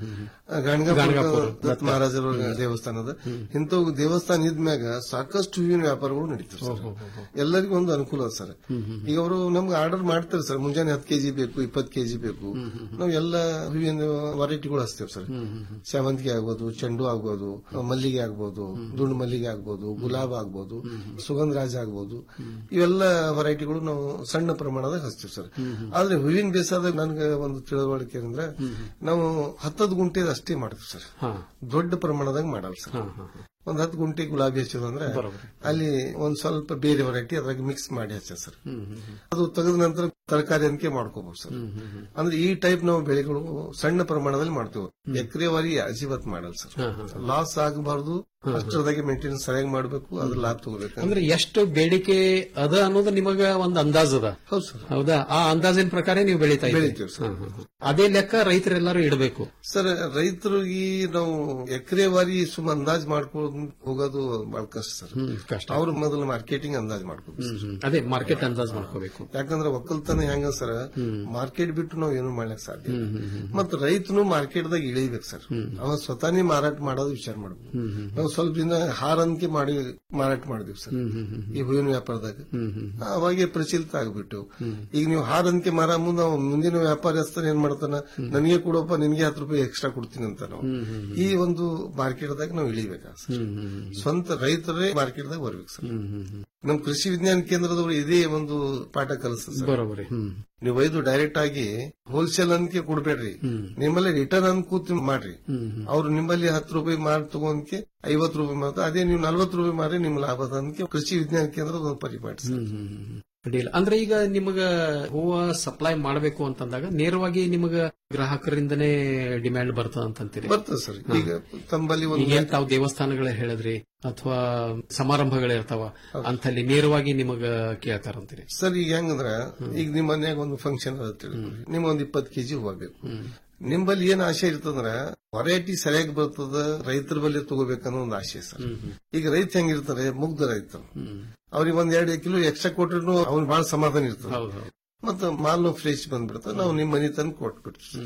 ಗಣಗಾಪುರ ದತ್ ಮಹಾರಾಜರ ದೇವಸ್ಥಾನ ಅದ ಇಂಥವು ದೇವಸ್ಥಾನ ಇದ್ಮ್ಯಾಗ ಸಾಕಷ್ಟು ಹೂವಿನ ವ್ಯಾಪಾರಗಳು ನಡೀತವೆ ಸರ್ ಎಲ್ಲರಿಗೂ ಒಂದು ಅನುಕೂಲ ಅದ ಸರ್ ಈಗ ಅವರು ನಮ್ಗೆ ಆರ್ಡರ್ ಮಾಡ್ತಾರೆ ಸರ್ ಮುಂಜಾನೆ ಹತ್ತು ಕೆಜಿ ಬೇಕು ಇಪ್ಪತ್ತು ಕೆಜಿ ಬೇಕು ನಾವು ಎಲ್ಲ ಹೂವಿನ ವೆರೈಟಿಗಳು ಹಚ್ತೇವೆ ಸರ್ ಸೇವಂತಿಗೆ ಆಗ್ಬೋದು ಚೆಂಡು ಆಗ್ಬೋದು ಮಲ್ಲಿಗೆ ಆಗ್ಬೋದು ದುಂಡು ಮಲ್ಲಿಗೆ ಆಗ್ಬೋದು ಗುಲಾಬ್ ಆಗ್ಬೋದು ಸುಗಂಧರಾಜ ಆಗ್ಬೋದು ಇವೆಲ್ಲ ವೆರೈಟಿಗಳು ನಾವು ಸಣ್ಣ ಪ್ರಮಾಣದಾಗ ಹಚ್ತೀವಿ ಸರ್ ಆದ್ರೆ ಹೂವಿನ ಬೇಸಾದಾಗ ನನ್ಗೆ ಒಂದು ತಿಳುವಳಿಕೆ ಅಂದ್ರೆ ನಾವು ಹತ್ತತ್ತು ಗುಂಟೆ ಅಷ್ಟೇ ಮಾಡ್ತೀವಿ ಸರ್ ದೊಡ್ಡ ಪ್ರಮಾಣದಾಗ ಮಾಡಲ್ಲ ಸರ್ ಒಂದ್ ಹತ್ತು ಗುಂಟೆ ಗುಲಾಬಿ ಹಚ್ಚೋದಂದ್ರೆ ಅಲ್ಲಿ ಒಂದ್ ಸ್ವಲ್ಪ ಬೇರೆ ವೆರೈಟಿ ಅದ್ರಾಗ ಮಿಕ್ಸ್ ಮಾಡಿ ಹಚ್ಚ ಸರ್ ಅದು ತೆಗೆದ ನಂತರ ತರಕಾರಿ ಅಂಕೆ ಮಾಡ್ಕೋಬಹುದು ಸರ್ ಅಂದ್ರೆ ಈ ಟೈಪ್ ನಾವು ಬೆಳೆಗಳು ಸಣ್ಣ ಪ್ರಮಾಣದಲ್ಲಿ ಮಾಡ್ತೇವೆ ಎಕರೆವಾರಿ ಅಜೀವತ್ ಮಾಡಲ್ಲ ಸರ್ ಲಾಸ್ ಆಗಬಾರ್ದು ಅಷ್ಟರದಾಗೆ ಮೇಂಟೆನೆನ್ಸ್ ಸರಿಯಾಗಿ ಮಾಡಬೇಕು ಅದ್ರ ಲಾಭ ತಗೋಬೇಕು ಅಂದ್ರೆ ಎಷ್ಟು ಬೇಡಿಕೆ ಅದ ಅನ್ನೋದು ನಿಮಗ ಒಂದು ಅಂದಾಜ್ ಅದ ಹೌದು ಸರ್ ಹೌದಾ ಆ ಅಂದಾಜಿನ ಪ್ರಕಾರ ನೀವು ಬೆಳೀತಾ ಇದ್ದೀರಿ. ಬೆಳಿತೀವಿ ಸರ್. ಹಾ, ಹಾ, ಹಾ. ಅದೇ ಲೆಕ್ಕ ರೈತರೆಲ್ಲರೂ ಇಡಬೇಕು ಸರ್ ರೈತರಿಗೆ ನಾವು ಎಕರೆವಾರಿ ಸುಮ್ ಅಂದಾಜ್ ಮಾಡ್ಕೊಂಡು ಹೋಗೋದು ಬಹಳ ಕಷ್ಟ ಸರ್ ಕಷ್ಟ ಅವ್ರು ಮೊದಲು ಮಾರ್ಕೆಟಿಂಗ್ ಅಂದಾಜ್ ಮಾಡ್ಕೋಬೇಕು ಸರ್. ಅದೇ ಮಾರ್ಕೆಟ್ ಅಂದಾಜ್ ಮಾಡ್ಕೋಬೇಕು ಯಾಕಂದ್ರೆ ಒಕ್ಕಲ್ತನ ಹೆಂಗ ಸರ್ ಮಾರ್ಕೆಟ್ ಬಿಟ್ಟು ನಾವು ಏನು ಮಾಡ್ಲಿಕ್ ಸಾಧ್ಯ ಇಲ್ಲ. ಮತ್ತ್ ರೈತನು ಮಾರ್ಕೆಟ್ ದಾಗ ಇಳಿಬೇಕು ಸರ್ ಅವ ಸ್ವತಃನೇ ಮಾರಾಟ ಮಾಡೋದು ವಿಚಾರ ಮಾಡ್ಬೇಕು ನಾವು ಸ್ವಲ್ಪ ದಿನ ಹಾರನ್ಕೆ ಮಾಡಿ ಮಾರಾಟ ಮಾಡಿದ್ವಿ ಸರ್ ಈ ಹೂವಿನ ವ್ಯಾಪಾರದಾಗ ಅವಾಗೆ ಪ್ರಚಲಿತ ಆಗ್ಬಿಟ್ಟು ಈಗ ನೀವು ಹಾರನ್ಕೆ ಮಾರ ಮುಂದೆ ನಾವು ಮುಂದಿನ ವ್ಯಾಪಾರಸ್ಥನ ಏನ್ ಮಾಡ್ತಾನ ನನಗೆ ಕೊಡಪ್ಪ ನಿನ್ಗೆ ಹತ್ತು ರೂಪಾಯಿ ಎಕ್ಸ್ಟ್ರಾ ಕೊಡ್ತೀನಿ ಅಂತ ನಾವು ಈ ಒಂದು ಮಾರ್ಕೆಟ್ದಾಗ ನಾವು ಇಳಿಬೇಕಾ ಸರ್ ಸ್ವಂತ ರೈತರೇ ಮಾರ್ಕೆಟ್ದಾಗ ಬರ್ಬೇಕು ಸರ್ ನಮ್ ಕೃಷಿ ವಿಜ್ಞಾನ ಕೇಂದ್ರದವರು ಇದೇ ಒಂದು ಪಾಠ ಕಲಿಸ್ತದೆ ಸರ್ ಬರೋಬರಿ ಹ್ಮ್ ನೀವು ಒಯ್ದು ಡೈರೆಕ್ಟ್ ಆಗಿ ಹೋಲ್ಸೇಲ್ ಅನ್ಕೆ ಕೊಡ್ಬೇಡ್ರಿ ನಿಮ್ಮಲ್ಲಿ ರಿಟರ್ನ್ ಅನ್ ಕೂತ್ ಮಾಡ್ರಿ ಅವ್ರು ನಿಮ್ಮಲ್ಲಿ ಹತ್ತು ರೂಪಾಯಿ ಮಾರಿ ತಗೊಂಡ್ಕೆ ಐವತ್ತು ರೂಪಾಯಿ ಮಾತ್ರ ಅದೇ ನೀವು ನಲ್ವತ್ತು ರೂಪಾಯಿ ಮಾರಿ ನಿಮ್ ಲಾಭದ ಅನ್ಕೆ ಕೃಷಿ ವಿಜ್ಞಾನ ಕೇಂದ್ರದ ಒಂದು ಪರಿಪಾಠ ಸರ್. ಅಡ್ಡಿಲ್ಲ ಅಂದ್ರೆ ಈಗ ನಿಮಗ ಹೂವ ಸಪ್ಲೈ ಮಾಡಬೇಕು ಅಂತಂದಾಗ ನೇರವಾಗಿ ನಿಮಗ ಗ್ರಾಹಕರಿಂದನೇ ಡಿಮ್ಯಾಂಡ್ ಬರ್ತದ ಅಂತಂತೀರಿ ಬರ್ತದೆ ಸರ್ ಈಗ ತಮ್ಮಲ್ಲಿ ಒಂದು ಈಗೇನ್ ತಾವು ದೇವಸ್ಥಾನಗಳೇ ಹೇಳಿದ್ರಿ ಅಥವಾ ಸಮಾರಂಭಗಳಿರ್ತಾವ ಅಂತಲ್ಲಿ ನೇರವಾಗಿ ನಿಮಗ ಕೇಳ್ತಾರಂತೀರಿ ಸರ್ ಈಗ ಹೆಂಗಂದ್ರ ಈಗ ನಿಮ್ ಮನ್ಯಾಗ ಒಂದು ಫಂಕ್ಷನ್ ಅದ ತಿಳ್ಕೊರಿ ನಿಮ್ ಒಂದ್ ಇಪ್ಪತ್ತು ಕೆಜಿ ಹೂವ ಬೇಕು ನಿಮ್ಮಲ್ಲಿ ಏನ್ ಆಸೆ ಇರ್ತಂದ್ರ ವೆರೈಟಿ ಸರಿಯಾಗಿ ಬರ್ತದ ರೈತರ ಬಳಿ ತಗೋಬೇಕನ್ನೋ ಒಂದು ಆಸೆ ಸರ್ ಈಗ ರೈತ ಹೆಂಗಿರ್ತಾರೆ ಮುಗ್ಧ ರೈತರು ಅವ್ರಿಗೆ ಒಂದ್ ಎರಡು ಕಿಲೋ ಎಕ್ಸ್ಟ್ರಾ ಕೊಟ್ರು ಅವ್ನ್ ಬಹಳ ಸಮಾಧಾನ ಇರ್ತದೆ ಮತ್ತ ಮಾಲ್ ಫ್ರೆಶ್ ಬಂದ್ಬಿಡ್ತದೆ ನಾವು ನಿಮ್ ಮನಿ ತಂದು ಕೊಟ್ಬಿಡ್ತೀವಿ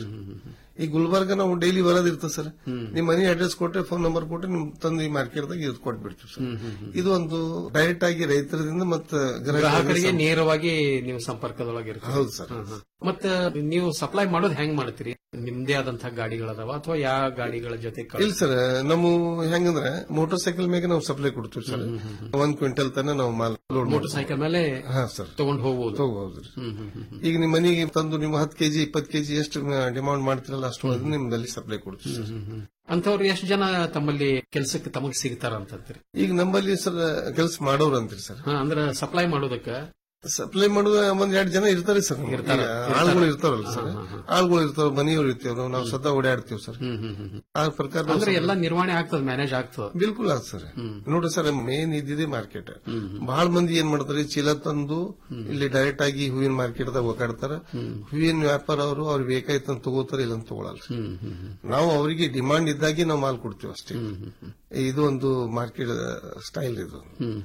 ಈ ಗುಲ್ಬರ್ಗ ನಾವು ಡೈಲಿ ಬರೋದಿರ್ತದೆ ಸರ್ ನಿಮ್ ಮನಿ ಅಡ್ರೆಸ್ ಕೊಟ್ರೆ ಫೋನ್ ನಂಬರ್ ಕೊಟ್ರೆ ನಿಮ್ ತಂದು ಈ ಮಾರ್ಕೆಟ್ದಾಗ ಇದು ಕೊಟ್ಬಿಡ್ತೀವಿ ಸರ್ ಇದು ಒಂದು ಡೈರೆಕ್ಟ್ ಆಗಿ ರೈತರಿಂದ ಮತ್ತೆ ಗ್ರಾಹಕರಿಗೆ ನೇರವಾಗಿ ನೀವು ಸಂಪರ್ಕದೊಳಗೆ ಹೌದು ಸರ್ ಮತ್ತ ನೀವು ಸಪ್ಲೈ ಮಾಡೋದು ಹೆಂಗ್ ಮಾಡ್ತೀರಿ ನಿಮ್ದೇ ಆದಂತಹ ಗಾಡಿಗಳದಾವ ಅಥವಾ ಯಾವ ಗಾಡಿಗಳ ಜೊತೆ ಕಳ್ಸ್- ಇಲ್ಲ ಸರ್ ನಮ್ಮ ಹೆಂಗಂದ್ರೆ ಮೋಟರ್ ಸೈಕಲ್ ಮೇಲೆ ನಾವು ಸಪ್ಲೈ ಕೊಡ್ತೀವಿ ಸರ್ ಒಂದ್ ಕ್ವಿಂಟಲ್ ತನ ನಾವು ಮಾಲ್ ಲೋಡ್ ಮೋಟರ್ ಸೈಕಲ್ ಮೇಲೆ ಹಾ ಸರ್ ತಗೊಂಡ್ ಹೋಗ್ಬೋದು ತಗೋಬಹುದು ಈಗ ನಿಮ್ಮ ಮನೆಗೆ ತಂದು ನೀವು ಹತ್ತು ಕೆಜಿ ಇಪ್ಪತ್ತು ಕೆಜಿ ಎಷ್ಟು ಡಿಮಾಂಡ್ ಮಾಡ್ತಿರಲ್ಲ ಅಷ್ಟು ಅದನ್ನ ನಿಮ್ದಲ್ಲಿ ಸಪ್ಲೈ ಕೊಡ್ತೀವಿ ಸರ್ ಅಂತವ್ರು ಎಷ್ಟು ಜನ ತಮ್ಮಲ್ಲಿ ಕೆಲಸಕ್ಕೆ ತಮಗ್ ಸಿಗ್ತಾರ ಅಂತಂತೀರಿ ಈಗ ನಮ್ಮಲ್ಲಿ ಸರ್ ಕೆಲಸ ಮಾಡೋರು ಅಂತೀರಿ ಸರ್ ಹಾ, ಅಂದ್ರೆ ಸಪ್ಲೈ ಮಾಡೋದಕ್ಕ ಸಪ್ಲೈ ಮಾಡುವ ಒಂದ್ ಎರಡು ಜನ ಇರ್ತಾರೆ ಸರ್ ನಮ್ಗೆ. ಇರ್ತಾರೆ. ಈಗ ಆಳ್ಗಳು ಇರ್ತಾರಲ್ಲ ಸರ್ ಆಳ್ಗಳು ಇರ್ತಾವ ಮನೆಯವ್ರು ಇರ್ತೇವೆ ನಾವು ಸ್ವತಃ ಓಡಾಡ್ತೀವಿ ಸರ್ ಆ ಪ್ರಕಾರ ನಾವು ಅಂದ್ರೆ ಸರ್- ಎಲ್ಲ ನಿರ್ವಹಣೆ ಆಗ್ತದ ಮ್ಯಾನೇಜ್ ಆಗ್ತದ ಬಿಲ್ಕುಲ್ ಆಗ್ ಸರ್ ನೋಡ್ರಿ ಸರ್ ಮೇನ್ ಇದ್ದಿದೆ ಮಾರ್ಕೆಟ್ ಬಹಳ ಮಂದಿ ಏನ್ ಮಾಡ್ತಾರೆ ಚೀಲ ತಂದು ಇಲ್ಲಿ ಡೈರೆಕ್ಟ್ ಆಗಿ ಹೂವಿನ ಮಾರ್ಕೆಟ್ ದಾಗ ಒಕಾಡ್ತಾರ ಹೂವಿನ ವ್ಯಾಪಾರ ಅವರು ಅವ್ರಿಗೆ ಬೇಕಾಯ್ತು ಅಂತ ತಗೋತಾರ ಇಲ್ಲ ಅಂತ ತಗೊಳಲ್ಲ ನಾವು ಅವರಿಗೆ ಡಿಮಾಂಡ್ ಇದ್ದಾಗೆ ನಾವು ಮಾಲ್ ಕೊಡ್ತೀವಿ ಅಷ್ಟೇ ಇದು ಒಂದು ಮಾರ್ಕೆಟ್ ಸ್ಟೈಲ್ ಇದು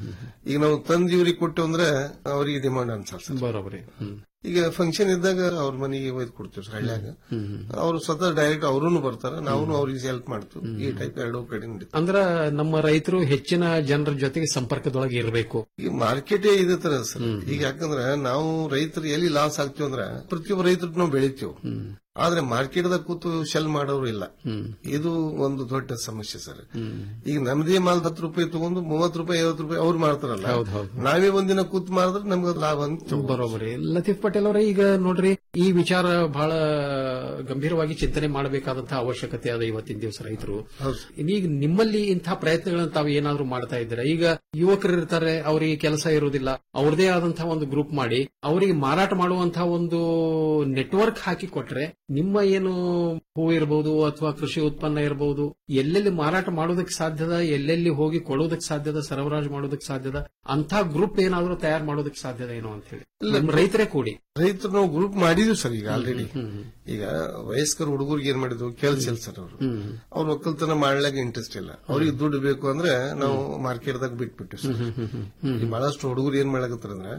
ಈಗ ನಾವು ತಂದು ಇವ್ರಿಗೆ ಕೊಟ್ಟು ಅಂದ್ರೆ ಅವರಿಗೆ ಡಿಮಾಂಡ್ ಅನ್ಸಲ್ಲ ಸರ್ ಬರೋಬರಿ ಈಗ ಫಂಕ್ಷನ್ ಇದ್ದಾಗ ಅವ್ರ ಮನೆಗೆ ಒಯ್ದು ಕೊಡ್ತೀವಿ ಸರ್ ಹಳ್ಳಿಯಾಗ ಅವ್ರು ಸ್ವತಃ ಡೈರೆಕ್ಟ್ ಅವರೂ ಬರ್ತಾರ ನಾವು ಅವ್ರಿಗೆ ಹೆಲ್ಪ್ ಮಾಡ್ತೀವಿ ಈ ಟೈಪ್ ಎರಡೂ ಕಡೆ ನಡೀತದೆ ಅಂದ್ರ ನಮ್ಮ ರೈತರು ಹೆಚ್ಚಿನ ಜನರ ಜೊತೆಗೆ ಸಂಪರ್ಕದೊಳಗೆ ಇರಬೇಕು ಈಗ ಮಾರ್ಕೆಟೇ ಇದೇ ತರ ಸರ್ ಈಗ ಯಾಕಂದ್ರೆ ನಾವು ರೈತರು ಎಲ್ಲಿ ಲಾಸ್ ಆಗ್ತೀವಿ ಅಂದ್ರೆ ಪ್ರತಿಯೊಬ್ಬ ರೈತರು ನಾವು ಬೆಳಿತೀವಿ ಆದ್ರೆ ಮಾರ್ಕೆಟ್ದಾಗ ಕೂತು ಶೆಲ್ ಮಾಡೋರು ಇಲ್ಲ ಇದು ಒಂದು ದೊಡ್ಡ ಸಮಸ್ಯೆ ಸರ್ ಈಗ ನಮ್ದೇ ಮಾಲ್ ಹತ್ತು ರೂಪಾಯಿ ತಗೊಂಡು ಮೂವತ್ತು ರೂಪಾಯಿ ಐವತ್ತು ರೂಪಾಯಿ ಅವ್ರು ಮಾಡ್ತಾರಲ್ಲ ನಾವೇ ಒಂದಿನ ಕೂತ್ ಮಾಡಿದ್ರೆ ನಮ್ಗೆ ಲಾಭ ಅಂತ ಬರೋಬರಿ ಲತೀಫ್ ಪಟೇಲ್ ಅವರೇ ಈಗ ನೋಡ್ರಿ ಈ ವಿಚಾರ ಬಹಳ ಗಂಭೀರವಾಗಿ ಚಿಂತನೆ ಮಾಡಬೇಕಾದಂತಹ ಅವಶ್ಯಕತೆ ಅದ ಇವತ್ತಿನ ದಿವಸ ರೈತರು ಈಗ ನಿಮ್ಮಲ್ಲಿ ಇಂತಹ ಪ್ರಯತ್ನಗಳನ್ನು ತಾವು ಏನಾದ್ರೂ ಮಾಡ್ತಾ ಇದ್ದೀರಾ ಈಗ ಯುವಕರು ಇರ್ತಾರೆ ಅವರಿಗೆ ಕೆಲಸ ಇರುವುದಿಲ್ಲ ಅವ್ರದೇ ಆದಂತಹ ಒಂದು ಗ್ರೂಪ್ ಮಾಡಿ ಅವರಿಗೆ ಮಾರಾಟ ಮಾಡುವಂತಹ ಒಂದು ನೆಟ್ವರ್ಕ್ ಹಾಕಿ ಕೊಟ್ರೆ ನಿಮ್ಮ ಏನು ಹೂ ಇರಬಹುದು ಅಥವಾ ಕೃಷಿ ಉತ್ಪನ್ನ ಇರಬಹುದು ಎಲ್ಲೆಲ್ಲಿ ಮಾರಾಟ ಮಾಡೋದಕ್ಕೆ ಸಾಧ್ಯದ ಎಲ್ಲೆಲ್ಲಿ ಹೋಗಿ ಕೊಡೋದಕ್ಕೆ ಸಾಧ್ಯದ ಸರಬರಾಜು ಮಾಡೋದಕ್ಕೆ ಸಾಧ್ಯದ ಅಂತ ಗ್ರೂಪ್ ಏನಾದ್ರೂ ತಯಾರು ಮಾಡೋದಕ್ಕೆ ಸಾಧ್ಯದ ಏನೋ ಅಂತ ಹೇಳಿ ನಮ್ಮ ರೈತರೇ ಕೂಡಿ ರೈತರು ನಾವು ಗ್ರೂಪ್ ಮಾಡಿದ್ವಿ ಸರ್ ಈಗ ಆಲ್ರೆಡಿ ಈಗ ವಯಸ್ಕರ ಹುಡುಗರಿಗೆ ಏನ್ ಮಾಡಿದ್ವು ಕೆಲಸ ಇಲ್ಲ ಸರ್ ಅವರು ಅವ್ರ ಒಕ್ಕಲ್ತನ ಮಾಡ್ಲಾಗ ಇಂಟ್ರೆಸ್ಟ್ ಇಲ್ಲ ಅವ್ರಿಗೆ ದುಡ್ಡು ಬೇಕು ಅಂದ್ರೆ ನಾವು ಮಾರ್ಕೆಟ್ದಾಗ ಬಿಟ್ಬಿಟ್ಟಿವಿ ಸರ್ ಈ ಬಹಳಷ್ಟು ಹುಡುಗರು ಏನ್ ಮಾಡ್ಲಾಕತ್ತಾರ ಅಂದ್ರೆ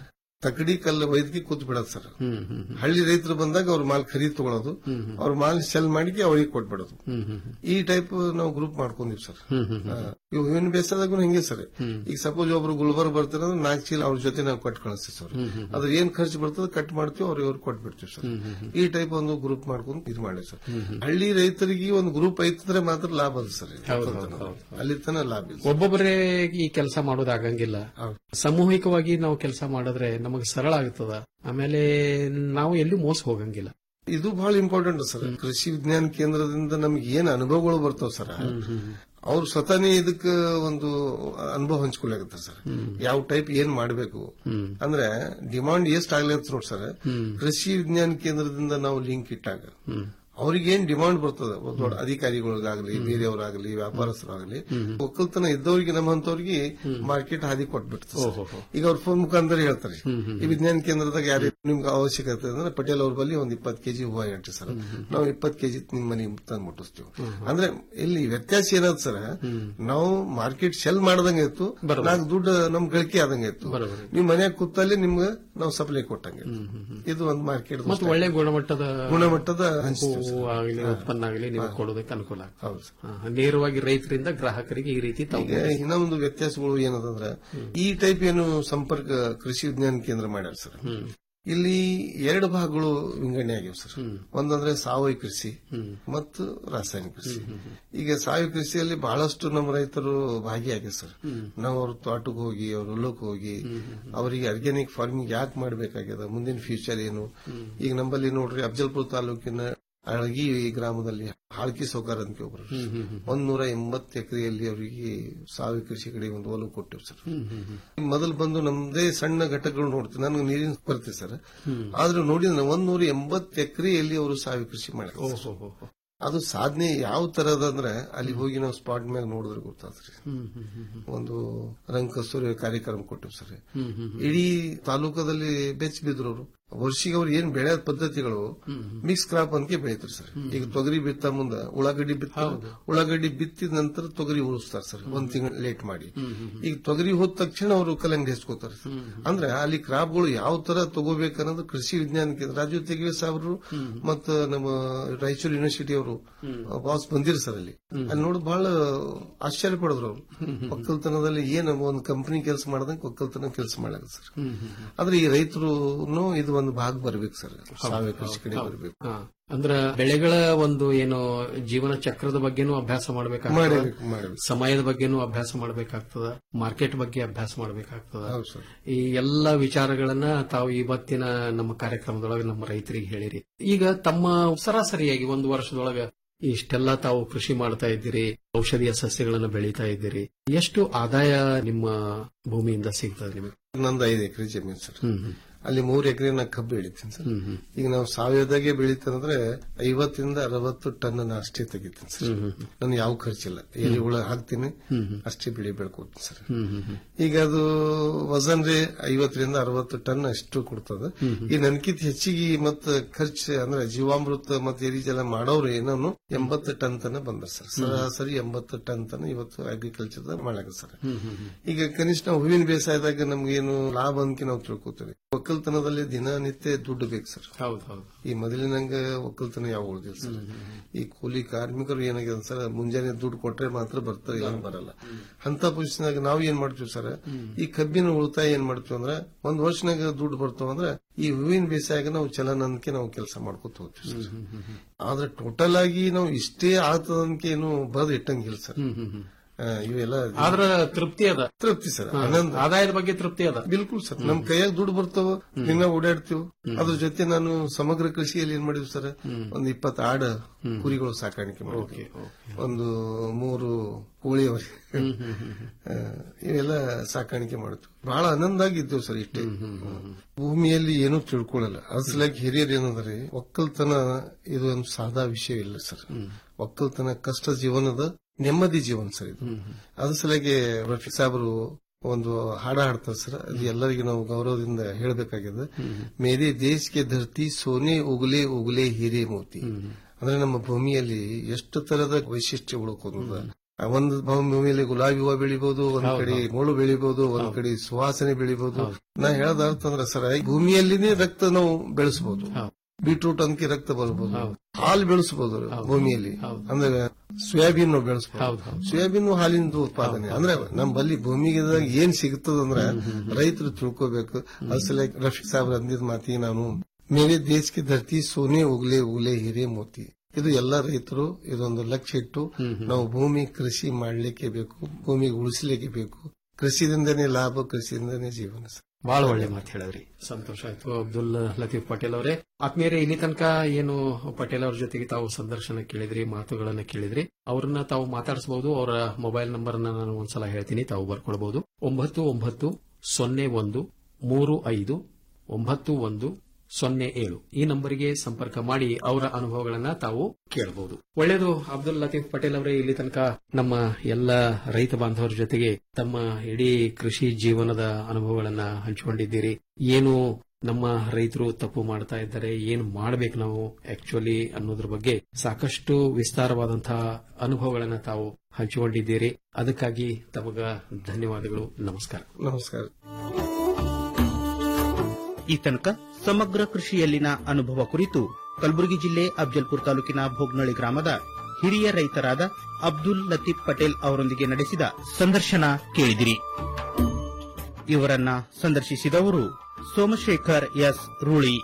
ತಕಡಿ ಕಲ್ಲು ವೈದ್ಯಕಿ ಕೂತ್ ಬಿಡೋದು ಸರ್ ಹಳ್ಳಿ ರೈತರು ಬಂದಾಗ ಅವ್ರ ಮಾಲ್ ಖರೀದಿ ತಗೊಳ್ಳೋದು ಅವ್ರ ಮಾಲ್ ಸೆಲ್ ಮಾಡಿ ಅವ್ರಿಗೆ ಕೊಟ್ಬಿಡೋದು ಈ ಟೈಪ್ ನಾವು ಗ್ರೂಪ್ ಮಾಡ್ಕೊಂಡಿವಿ ಸರ್ ಇವು ಹೂವಿನ ಬೇಸಾದಾಗೂ ಹಿಂಗೆ ಸರ್ ಈಗ ಸಪೋಸ್ ಒಬ್ರು ಗುಲ್ಬರ್ಗ್ ಬರ್ತಾರೆ ಅಂದ್ರೆ ನಾಲ್ಕು ಚೀಲ ಅವ್ರ ಜೊತೆ ನಾವು ಕಟ್ ಕಳಿಸ್ತೀವಿ ಸರ್ ಅದ್ರ ಏನ್ ಖರ್ಚು ಬರ್ತದೆ ಕಟ್ ಮಾಡ್ತೀವಿ ಅವ್ರಿಗೆ ಅವ್ರು ಕೊಟ್ಬಿಡ್ತೀವಿ ಸರ್ ಈ ಟೈಪ್ ಒಂದು ಗ್ರೂಪ್ ಮಾಡ್ಕೊಂಡು ಇದು ಮಾಡಿ ಸರ್ ಹಳ್ಳಿ ರೈತರಿಗೆ ಒಂದು ಗ್ರೂಪ್ ಐತಂದ್ರೆ ಮಾತ್ರ ಲಾಭ ಅದ ಸರ್ ಅಲ್ಲಿ ತನ ಲಾಭ ಇಲ್ಲ ಒಬ್ಬೊಬ್ಬರೇ ಈ ಕೆಲಸ ಮಾಡೋದಾಗಂಗಿಲ್ಲ ಸಾಮೂಹಿಕವಾಗಿ ನಾವು ಕೆಲಸ ಮಾಡಿದ್ರೆ ನಮಗೆ ಸರಳ ಆಗ್ತದ ಆಮೇಲೆ ನಾವು ಎಲ್ಲೂ ಮೋಸ ಹೋಗಂಗಿಲ್ಲ ಇದು ಬಹಳ ಇಂಪಾರ್ಟೆಂಟ್ ಸರ್ ಕೃಷಿ ವಿಜ್ಞಾನ ಕೇಂದ್ರದಿಂದ ನಮ್ಗೆ ಏನ್ ಅನುಭವಗಳು ಬರ್ತಾವ ಸರ್ ಅವ್ರು ಸ್ವತಃನೇ ಇದಕ್ಕ ಒಂದು ಅನುಭವ ಹಂಚ್ಕೊಳಕತ್ತಾರ ಸರ್ ಯಾವ ಟೈಪ್ ಏನ್ ಮಾಡಬೇಕು ಅಂದ್ರೆ ಡಿಮಾಂಡ್ ಎಷ್ಟ್ ಆಗ್ಲತ್ತ ನೋಡಿ ಸರ್ ಕೃಷಿ ವಿಜ್ಞಾನ ಕೇಂದ್ರದಿಂದ ನಾವು ಲಿಂಕ್ ಇಟ್ಟಾಗ ಅವ್ರಿಗೆ ಏನ್ ಡಿಮಾಂಡ್ ಬರ್ತದ ದೊಡ್ಡ ಅಧಿಕಾರಿಗಳಿಗಾಗಲಿ ಬೇರೆಯವರಾಗಲಿ ವ್ಯಾಪಾರಸ್ಥರಾಗಲಿ ಒಕ್ಕಲ್ತನ ಇದ್ದವರಿಗೆ ನಮ್ಮಂತವ್ರಿಗೆ ಮಾರ್ಕೆಟ್ ಹಾದಿ ಕೊಟ್ಬಿಡ್ತದೆ ಈಗ ಅವ್ರ ಫೋನ್ ಮುಖಾಂತರ ಹೇಳ್ತಾರೆ ಈ ವಿಜ್ಞಾನ ಕೇಂದ್ರದಾಗ ಯಾರು ನಿಮ್ಗೆ ಅವಶ್ಯಕತೆ ಅಂದ್ರೆ ಪಟೇಲ್ ಅವ್ರ ಬಳಿ ಒಂದ್ ಇಪ್ಪತ್ತು ಕೆಜಿ ಹೂವು ಇಟ್ರಿ ಸರ್ ನಾವು ಇಪ್ಪತ್ತು ಕೆಜಿ ನಿಮ್ ಮನೆ ತಂದು ಮುಟ್ಟಿಸ್ತೀವಿ ಅಂದ್ರೆ ಇಲ್ಲಿ ವ್ಯತ್ಯಾಸ ಏನದ ಸರ್ ನಾವು ಮಾರ್ಕೆಟ್ ಸೆಲ್ ಮಾಡ್ದಂಗೆ ಇತ್ತು ನಾಲ್ಕು ದುಡ್ಡು ನಮ್ ಗಳಿಕೆ ಆದಂಗೆ ಇತ್ತು ನೀವು ಮನ್ಯಾಗ ಕೂತಲ್ಲಿ ನಿಮ್ಗೆ ನಾವು ಸಪ್ಲೈ ಕೊಟ್ಟಂಗೆ ಇದು ಒಂದು ಮಾರ್ಕೆಟ್ ಮತ್ತು ಒಳ್ಳೆ ಗುಣಮಟ್ಟದ ಗುಣಮಟ್ಟದ ಹಂಚ್ತೀವಿ ಹೂವು ಆಗಲಿ ಉತ್ಪನ್ನ ಆಗಲಿ ನೀವು ಕೊಡೋದಕ್ಕೆ ಅನುಕೂಲ ಆಗ್ತದೆ. ಹಾ, ನೇರವಾಗಿ ರೈತರಿಂದ ಗ್ರಾಹಕರಿಗೆ ಈ ರೀತಿ ತಾವು ಈಗ ಇನ್ನೊಂದು ವ್ಯತ್ಯಾಸಗಳು ಏನದಂದ್ರೆ ಈ ಟೈಪ್ ಏನು ಸಂಪರ್ಕ ಕೃಷಿ ವಿಜ್ಞಾನ ಕೇಂದ್ರ ಮಾಡ್ಯಾರ ಸರ್ ಇಲ್ಲಿ ಎರಡು ಭಾಗಗಳು ವಿಂಗಡಣೆ ಆಗಿವೆ ಸರ್ ಒಂದಂದ್ರೆ ಸಾವಯವ ಕೃಷಿ ಮತ್ತು ರಾಸಾಯನಿಕ ಕೃಷಿ ಈಗ ಸಾವಯವ ಕೃಷಿಯಲ್ಲಿ ಬಹಳಷ್ಟು ನಮ್ಮ ರೈತರು ಭಾಗಿಯಾಗಿದೆ ಸರ್ ನಾವು ಅವ್ರ ತೋಟಕ್ಕೆ ಹೋಗಿ ಅವ್ರ ಹೊಲಕ್ಕೆ ಹೋಗಿ ಅವರಿಗೆ ಆರ್ಗ್ಯಾನಿಕ್ ಫಾರ್ಮಿಂಗ್ ಯಾಕೆ ಮಾಡಬೇಕಾಗ್ಯದ ಮುಂದಿನ ಫ್ಯೂಚರ್ ಏನು ಈಗ ನಮ್ಮಲ್ಲಿ ನೋಡ್ರಿ ಅಫಜಲ್ಪುರ ತಾಲೂಕಿನ ಅಳಗಿ ಗ್ರಾಮದಲ್ಲಿ ಹಾಳ್ಕಿ ಸೌಕರ್ ಅಂತ ಒಬ್ರು ಒಂದ್ ನೂರ ಎಂಬತ್ತು ಎಕರೆಯಲ್ಲಿ ಅವರಿಗೆ ಸಾವಯವ ಕೃಷಿ ಕಡೆ ಒಂದು ಒಲವು ಕೊಟ್ಟಿವಿ ಸರ್ ಮೊದಲು ಬಂದು ನಮ್ದೇ ಸಣ್ಣ ಘಟಕಗಳು ನೋಡ್ತೀವಿ ನನಗೆ ನೀರಿನ ಬರ್ತದೆ ಸರ್ ಆದ್ರೂ ನೋಡಿದ್ರೆ ಒಂದ್ ನೂರ ಎಂಬತ್ತು ಎಕರೆಯಲ್ಲಿ ಅವರು ಸಾವಯವ ಕೃಷಿ ಮಾಡ್ತಾರೆ ಅದು ಸಾಧನೆ ಯಾವ ತರದ ಅಂದ್ರೆ ಅಲ್ಲಿ ಹೋಗಿ ನಾವು ಸ್ಪಾಟ್ ಮ್ಯಾಗ ನೋಡಿದ್ರೆ ಗೊತ್ತಾದ್ರಿ ಒಂದು ರಂಗ ಕಸ್ತೂರಿ ಕಾರ್ಯಕ್ರಮ ಕೊಟ್ಟಿವಿ ಸರ್ ಇಡೀ ತಾಲೂಕದಲ್ಲಿ ಬೆಚ್ಚ ಬಿದ್ರು ಅವರು ವರ್ಷಿಗೆ ಅವ್ರು ಏನ್ ಬೆಳೆಯ ಪದ್ಧತಿಗಳು ಮಿಕ್ಸ್ ಕ್ರಾಪ್ ಅಂತ ಬೆಳಿತಾರೆ ಸರ್ ಈಗ ತೊಗರಿ ಬಿತ್ತ ಮುಂದ ಉಳ್ಳಾಗಡ್ಡಿ ಬಿತ್ತ ಉಳ್ಳಾಗಡ್ಡಿ ಬಿತ್ತಿದ ನಂತರ ತೊಗರಿ ಉಳಿಸ್ತಾರೆ ಸರ್ ಒಂದ್ ತಿಂಗಳು ಲೇಟ್ ಮಾಡಿ ಈಗ ತೊಗರಿ ಹೋದ ತಕ್ಷಣ ಅವರು ಕಲ್ಲಂಗಡಿ ಹೆಚ್ಕೋತಾರೆ ಸರ್ ಅಂದ್ರೆ ಅಲ್ಲಿ ಕ್ರಾಪ್ಗಳು ಯಾವ ತರ ತಗೋಬೇಕನ್ನೋದು ಕೃಷಿ ವಿಜ್ಞಾನ ಕೇಂದ್ರ ರಾಜೀವ್ ತೆಗಿವೆ ಸಾಹೇಬರು ಮತ್ತು ನಮ್ಮ ರಾಯಚೂರು ಯೂನಿವರ್ಸಿಟಿ ಅವರು ಬಾಸ್ ಬಂದಿರ ಸರ್ ಅಲ್ಲಿ ಅಲ್ಲಿ ನೋಡಿ ಬಹಳ ಆಶ್ಚರ್ಯ ಪಡಿದ್ರು ಅವರು ಒಕ್ಕಲ್ತನದಲ್ಲಿ ಏನ್ ಒಂದು ಕಂಪನಿ ಕೆಲಸ ಮಾಡ್ದಂಗೆ ಒಕ್ಕಲ್ತನ ಕೆಲಸ ಮಾಡಲ್ಲ ಸರ್ ಆದ್ರೆ ಈ ರೈತರು ಇದು ಒಂದು ಭಾಗ ಬರ್ಬೇಕು ಸರ್ ಸಾವಯವ ಕೃಷಿ ಕಡೆ ಬರ್ಬೇಕು ಹಾ. ಅಂದ್ರ ಬೆಳೆಗಳ ಒಂದು ಏನು ಜೀವನ ಚಕ್ರದ ಬಗ್ಗೆನೂ ಅಭ್ಯಾಸ ಮಾಡಬೇಕಾಗ್ತದ ಮಾಡಬೇಕು, ಮಾಡಬೇಕು. ಸಮಯದ ಬಗ್ಗೆನೂ ಅಭ್ಯಾಸ ಮಾಡಬೇಕಾಗ್ತದ ಮಾರ್ಕೆಟ್ ಬಗ್ಗೆ ಅಭ್ಯಾಸ ಮಾಡಬೇಕಾಗ್ತದ ಹೌದು ಸರ್ ಈ ಎಲ್ಲ ವಿಚಾರಗಳನ್ನ ತಾವು ಇವತ್ತಿನ ನಮ್ಮ ಕಾರ್ಯಕ್ರಮದೊಳಗೆ ನಮ್ಮ ರೈತರಿಗೆ ಹೇಳಿರಿ ಈಗ ತಮ್ಮ ಸರಾಸರಿಯಾಗಿ ಒಂದು ವರ್ಷದೊಳಗೆ ಇಷ್ಟೆಲ್ಲ ತಾವು ಕೃಷಿ ಮಾಡ್ತಾ ಇದ್ದೀರಿ ಔಷಧೀಯ ಸಸ್ಯಗಳನ್ನು ಬೆಳೀತಾ ಇದ್ದೀರಿ ಎಷ್ಟು ಆದಾಯ ನಿಮ್ಮ ಭೂಮಿಯಿಂದ ಸಿಗ್ತದೆ ನಿಮಗೆ ನಂದು ಐದು ಎಕರೆ ಜಮೀನು ಸರ್ ಅಲ್ಲಿ ಮೂರು ಎಕರೆ ನಾ ಕಬ್ಬು ಬೆಳಿತೀನಿ ಸರ್ ಈಗ ನಾವು ಸಾವಯವದಾಗೆ ಬೆಳಿತಂದ್ರೆ ಐವತ್ತರಿಂದ ಅರವತ್ತು ಟನ್ ನಾ ಅಷ್ಟೇ ತೆಗಿತೀನಿ ಸರ್ ನನ್ ಯಾವ ಖರ್ಚಿಲ್ಲ ಎಲ್ಲಿ ಹುಳ ಹಾಕ್ತೀನಿ ಅಷ್ಟೇ ಬೆಳೆ ಬೆಳ್ಕೊತೀನಿ ಸರ್ ಈಗ ಅದು ವಜನ್ ರೇ ಐವತ್ತರಿಂದ ಅರವತ್ತು ಟನ್ ಅಷ್ಟು ಕೊಡ್ತದ ಈ ನನ್ಕಿಂತ ಹೆಚ್ಚಿಗೆ ಮತ್ತ ಖರ್ಚು ಅಂದ್ರೆ ಜೀವಾಮೃತ ಮತ್ತೆ ಎರಿಜಲ ಮಾಡೋರು ಏನೋ ಎಂಬತ್ತು ಟನ್ ತನ ಬಂದ ಸರ್ ಸರಾಸರಿ ಎಂಬತ್ತು ಟನ್ ತನ ಇವತ್ತು ಅಗ್ರಿಕಲ್ಚರ್ ಮಾಡಾಕ ಸರ್ ಈಗ ಕನಿಷ್ಠ ನಾವು ಹೂವಿನ ಬೇಸಾಯದಾಗ ನಮ್ಗೇನು ಲಾಭ ಅನ್ಕೆ ನಾವು ತಿಳ್ಕೊತೀವಿ ಒಕ್ಕಲ್ತನದಲ್ಲಿ ದಿನನಿತ್ಯ ದುಡ್ಡು ಬೇಕು ಸರ್ ಹೌದು ಹೌದು ಈ ಮೊದಲಿನಂಗ ಒಕ್ಕಲ್ತನ ಯಾವ ಉಳಿದಿಲ್ಲ ಸರ್ ಈ ಕೂಲಿ ಕಾರ್ಮಿಕರು ಏನಾಗಿದೆ ಸರ್ ಮುಂಜಾನೆ ದುಡ್ಡು ಕೊಟ್ರೆ ಮಾತ್ರ ಬರ್ತದೆ ಇಲ್ಲ ಬರಲ್ಲ ಅಂತ ಪೊಸಿಷನ್ಯಾಗ ನಾವು ಏನ್ ಮಾಡ್ತೀವಿ ಸರ್ ಈ ಕಬ್ಬಿನ ಉಳಿತಾಯ ಏನ್ ಮಾಡ್ತೀವಿ ಅಂದ್ರೆ ಒಂದ್ ವರ್ಷನಾಗ ದುಡ್ಡು ಬರ್ತಾವ ಅಂದ್ರೆ ಈ ಹೂವಿನ ಬೇಸಾಯಾಗ ನಾವು ಚಲನಕ್ಕೆ ನಾವು ಕೆಲಸ ಮಾಡ್ಕೊತ ಹೋಗ್ತೀವಿ ಸರ್ ಆದ್ರೆ ಟೋಟಲ್ ಆಗಿ ನಾವು ಇಷ್ಟೇ ಆಗ್ತದಂಕೆ ಏನು ಬದ್ ಇಟ್ಟಂಗಿಲ್ಲ ಸರ್ ಆ, ಇವೆಲ್ಲ ಆದ್ರ ತೃಪ್ತಿ ಅದ ತೃಪ್ತಿ ಸರ್ ಹಾ. ಆನಂದ ಆದಾಯದ ಬಗ್ಗೆ ತೃಪ್ತಿ ಅದ ಬಿಲ್ಕುಲ್ ಸರ್ ನಮ್ ಕೈಯಾಗ ದುಡ್ಡು ಬರ್ತಾವ ದಿನ ಓಡಾಡ್ತೀವಿ ಅದ್ರ ಜೊತೆ ನಾನು ಸಮಗ್ರ ಕೃಷಿಯಲ್ಲಿ ಏನ್ ಮಾಡಿದ್ವಿ ಸರ್ ಒಂದ್ ಇಪ್ಪತ್ತು ಆಡ ಕುರಿಗಳು ಸಾಕಾಣಿಕೆ ಮಾಡಿದ್ವಿ ಒಂದು ಮೂರು ಕೋಳಿಯವರಿ ಆ, ಇವೆಲ್ಲ ಸಾಕಾಣಿಕೆ ಮಾಡಿದ್ವಿ ಬಹಳ ಆನಂದ ಆಗಿದ್ದೇವೆ ಸರ್ ಇಷ್ಟೇ ಭೂಮಿಯಲ್ಲಿ ಏನೂ ತಿಳ್ಕೊಳ್ಳಲ್ಲ ಅದ್ಸಲಾಗಿ ಹಿರಿಯರು ಏನಂದ್ರೆ ಒಕ್ಕಲ್ತನ ಇದು ಒಂದು ಸಾದಾ ವಿಷಯ ಇಲ್ಲ ಸರ್ ಒಕ್ಕಲ್ತನ ಕಷ್ಟ ಜೀವನದ ನೆಮ್ಮದಿ ಜೀವನ ಸರ್ ಇದು ಅದ್ರ ಸಲುವಾಗಿ ರಫಿ ಸಾಬ್ರು ಒಂದು ಹಾಡ ಹಾಡ್ತಾರೆ ಸರ್ ಅದು ಎಲ್ಲರಿಗೂ ನಾವು ಗೌರವದಿಂದ ಹೇಳಬೇಕಾಗಿದೆ ಮೇರೆ ದೇಶಕ್ಕೆ ಧರ್ತಿ ಸೋನೆ ಉಗುಲೆ ಉಗುಲೆ ಹಿರೇ ಮೋತಿ ಅಂದ್ರೆ ನಮ್ಮ ಭೂಮಿಯಲ್ಲಿ ಎಷ್ಟು ತರದ ವೈಶಿಷ್ಟ್ಯ ಉಳ್ಕೊಂಡ ಒಂದು ಭೂಮಿಯಲ್ಲಿ ಗುಲಾಬಿ ಹೂವ ಬೆಳಿಬಹುದು ಒಂದ್ ಹೌದು, ಕಡೆ ಹೌದು. ಮುಳ್ಳು ಬೆಳಿಬಹುದು ಒಂದ್ ಕಡೆ ಸುವಾಸನೆ ಬೆಳಿಬಹುದು ನಾ ಹೇಳದ ಅರ್ಥ ಅಂದ್ರೆ ಸರ್ ಈ ಭೂಮಿಯಲ್ಲಿನೇ ರಕ್ತ ನಾವು ಬೆಳೆಸಬಹುದು ಬೀಟ್ರೂಟ್ ಅಂಕಿ ರಕ್ತ ಬರ್ಬೋದು ಹಾಲು ಬೆಳೆಸಬಹುದು ಭೂಮಿಯಲ್ಲಿ ಅಂದ್ರೆ ಸೋಯಾಬೀನ್ ನಾವು ಬೆಳೆಸಬಹುದು ಸೋಯಾಬೀನ್ ಹಾಲಿಂದ ಉತ್ಪಾದನೆ ಅಂದ್ರೆ ನಮ್ಮ ಬಲ್ಲಿ ಭೂಮಿಗೆ ಏನ್ ಸಿಗುತ್ತದಂದ್ರ ರೈತರು ತಿಳ್ಕೋಬೇಕು ಅಸಲ ರಫೀಕ್ ಸಾಹೇಬ್ರ ಅಂದಿದ್ ಮಾತಿ ನಾನು ಮೇರೆ ದೇಶಕ್ಕೆ ಧರ್ತಿ ಸೋನೆ ಉಗ್ಲೆ ಉಗ್ಲೆ ಹಿರೇ ಮೋತಿ ಇದು ಎಲ್ಲ ರೈತರು ಇದೊಂದು ಲಕ್ಷ್ಯ ಇಟ್ಟು ನಾವು ಭೂಮಿ ಕೃಷಿ ಮಾಡ್ಲಿಕ್ಕೆ ಬೇಕು ಭೂಮಿಗೆ ಉಳಿಸ್ಲಿಕ್ಕೆ ಬೇಕು ಕೃಷಿದಿಂದನೇ ಲಾಭ ಕೃಷಿಯಿಂದನೇ ಜೀವನ ಸರ್. ಬಹಳ ಒಳ್ಳೆ ಮಾತು ಹೇಳಿದ್ರಿ ಸಂತೋಷ ಆಯ್ತು ಅಬ್ದುಲ್ ಲತೀಫ್ ಪಟೇಲ್ ಅವರೇ ಆತ್ಮೀಯರೇ ಇಲ್ಲಿ ತನಕ ಏನು ಪಟೇಲ್ ಅವ್ರ ಜೊತೆಗೆ ತಾವು ಸಂದರ್ಶನ ಕೇಳಿದ್ರಿ ಮಾತುಗಳನ್ನ ಕೇಳಿದ್ರಿ ಅವ್ರನ್ನ ತಾವು ಮಾತಾಡಿಸಬಹುದು ಅವರ ಮೊಬೈಲ್ ನಂಬರ್ ನಾನು ಒಂದ್ಸಲ ಹೇಳ್ತೀನಿ ತಾವು ಬರ್ಕೊಳ್ಬಹುದು ಒಂಬತ್ತು ಒಂಬತ್ತು ಸೊನ್ನೆ ಒಂದು ಮೂರು ಐದು ಒಂಬತ್ತು ಒಂದು ಸೊನ್ನೆ ಏಳು ಈ ನಂಬರಿಗೆ ಸಂಪರ್ಕ ಮಾಡಿ ಅವರ ಅನುಭವಗಳನ್ನ ತಾವು ಕೇಳಬಹುದು ಒಳ್ಳೆಯದು ಅಬ್ದುಲ್ ಲತೀಫ್ ಪಟೇಲ್ ಅವರೇ ಇಲ್ಲಿ ತನಕ ನಮ್ಮ ಎಲ್ಲ ರೈತ ಬಾಂಧವರ ಜೊತೆಗೆ ತಮ್ಮ ಇಡೀ ಕೃಷಿ ಜೀವನದ ಅನುಭವಗಳನ್ನ ಹಂಚಿಕೊಂಡಿದ್ದೀರಿ ಏನು ನಮ್ಮ ರೈತರು ತಪ್ಪು ಮಾಡ್ತಾ ಇದ್ದಾರೆ ಏನು ಮಾಡಬೇಕು ನಾವು ಆಕ್ಚುಲಿ ಅನ್ನೋದ್ರ ಬಗ್ಗೆ ಸಾಕಷ್ಟು ವಿಸ್ತಾರವಾದಂತಹ ಅನುಭವಗಳನ್ನ ತಾವು ಹಂಚಿಕೊಂಡಿದ್ದೀರಿ ಅದಕ್ಕಾಗಿ ತಮಗ ಧನ್ಯವಾದಗಳು ನಮಸ್ಕಾರ ನಮಸ್ಕಾರ ಈ ತನಕ ಸಮಗ್ರ ಕೃಷಿಯಲ್ಲಿನ ಅನುಭವ ಕುರಿತು ಕಲಬುರಗಿ ಜಿಲ್ಲೆ ಅಫ್ಜಲ್ಪುರ ತಾಲೂಕಿನ ಭೋಗ್ನಳ್ಳಿ ಗ್ರಾಮದ ಹಿರಿಯ ರೈತರಾದ ಅಬ್ದುಲ್ ಲತೀಫ್ ಪಟೇಲ್ ಅವರೊಂದಿಗೆ ನಡೆಸಿದ ಸಂದರ್ಶನ ಕೇಳಿದಿರಿ ಇವರನ್ನ ಸಂದರ್ಶಿಸಿದವರು ಸೋಮಶೇಖರ್ ಎಸ್ ರೂಳಿ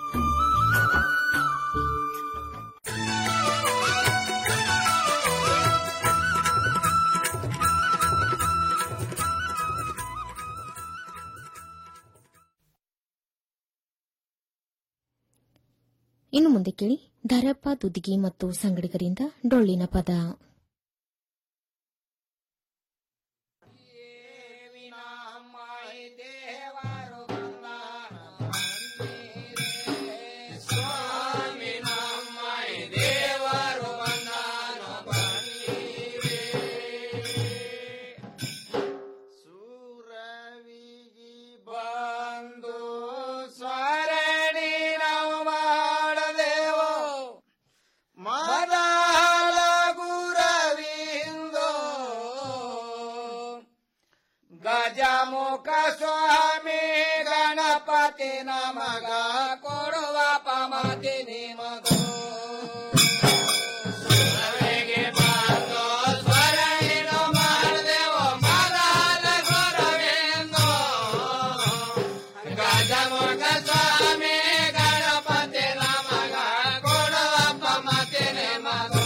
ಇನ್ನು ಮುಂದೆ ಕೇಳಿ ಧರಪ್ಪ ದುದ್ಗಿ ಮತ್ತು ಸಂಗಡಿಗರಿಂದ ಡೊಳ್ಳಿನ ಪದ ಬಂದು ಸ್ವರಣಿ ನಾವು ಮಾಡದೆವು ಮದಾಲ ಗುರವಿಂದೋ ಗಜಮುಖ ಸ್ವಾಮಿ ಗಣಪತಿ ನಮಗ ಕೊಡುವ ಪಮತಿ ನಿಮಗೋ ಸ್ವರವಿಗೆ ಬಂದು ಸ್ವರಣಿನು ಮಾಡಿದೆವು ಮದಾಲ ಗುರವಿಂದೋ ಗಜಮುಖ ಸ್ವಾಮಿ ಗಣಪತಿ ನಮಗ ಕೊಡುವಪ್ಪ ಮತಿನೆ ಮಗೋ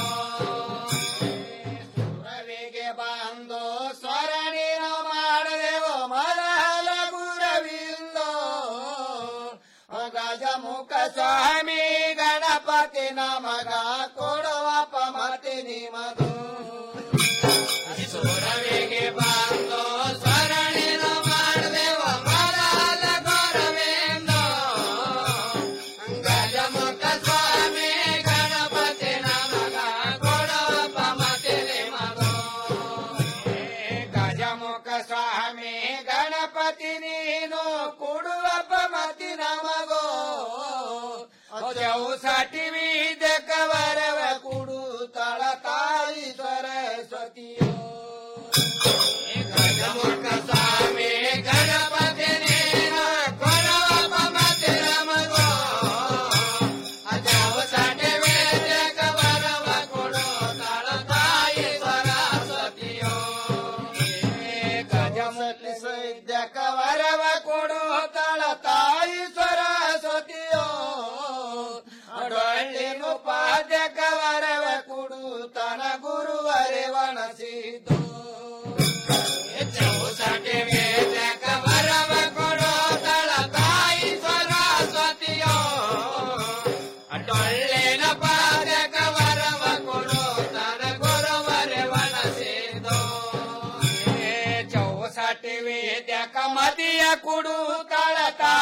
ಸುರವಿಗೆ ಬಂದು ಸ್ವರಣಿನ ಮಾಡಿದೆವು ಮಲಹಲ ಗುರವಿಂದೋ ಗಜಮುಖ ಸ್ವಾಮಿ ಗಣಪತಿ ನಮಗ ಕೊಡುವಪ್ಪ ಮತಿ ನಿಮಗೋ ಸುರವಿಗೆ ಬಂದು ಸ್ವರಣಿನ ಮಾಡಿದೆವು ಮಲಹಲ ಗುರವಿಂದೋ ಗಜಮುಖ ಸ್ವಾಮಿ ಗಣಪತಿ ನಮಗ ಕೊಡುವಪ್ಪ ಮತಿನೆ ಮಗೋ ಗಜಮುಖ ಸ್ವಾಮಿ ಗಣಪತಿ ನೀನು ಕೊಡುವಪ್ಪ ಮತಿ ನಮಗೋ ಚೌಸಟಿ ವಿದ್ಯ ಕವರವ ಕುಡು ತಳ ತಾಯಿ ಸರಸ್ವತಿಯೋ ಗಜಮುಖ ಸ್ವಾಮಿ ಗಣಪತಿ ನೀನು ಕೊಡುವಪ್ಪ ಮತಿ ನಮಗೋ ಚೌಸಟಿ ವಿದ್ಯ ಕವರವ ಕುಡು ತಳ ತಾಯಿ ಸರಸ್ವತಿಯೋ ಗಜಮುಖಿ ಸೈದ್ಯ ಕವರವ ಕೊಡು ತಳ ತಾಯಿ ಸರಸ್ವತಿಯೋ ಡೊಳ್ಳಿನು ಪಾದ್ಯ ಕವರವ ಕೊಡು ತನ ಗುರುವರೆ ವಣಸಿದ್ದು ಚೌಸಟಿ ವೇದಕ ವರವ ಕೊಡೋ ತಳ ತಾಯಿ ಸರಸ್ವತಿಯೋ ಡೊಳ್ಳಿನ ಪಾದಕ ವರವ ಕೊಡೋ ತನ ಗುರುವರೆ ವನಸಿದೋ ಚೌಸಟಿ ವೇದಕ ಮದಿಯ ಕುಡು ತಳ ತಾಯಿ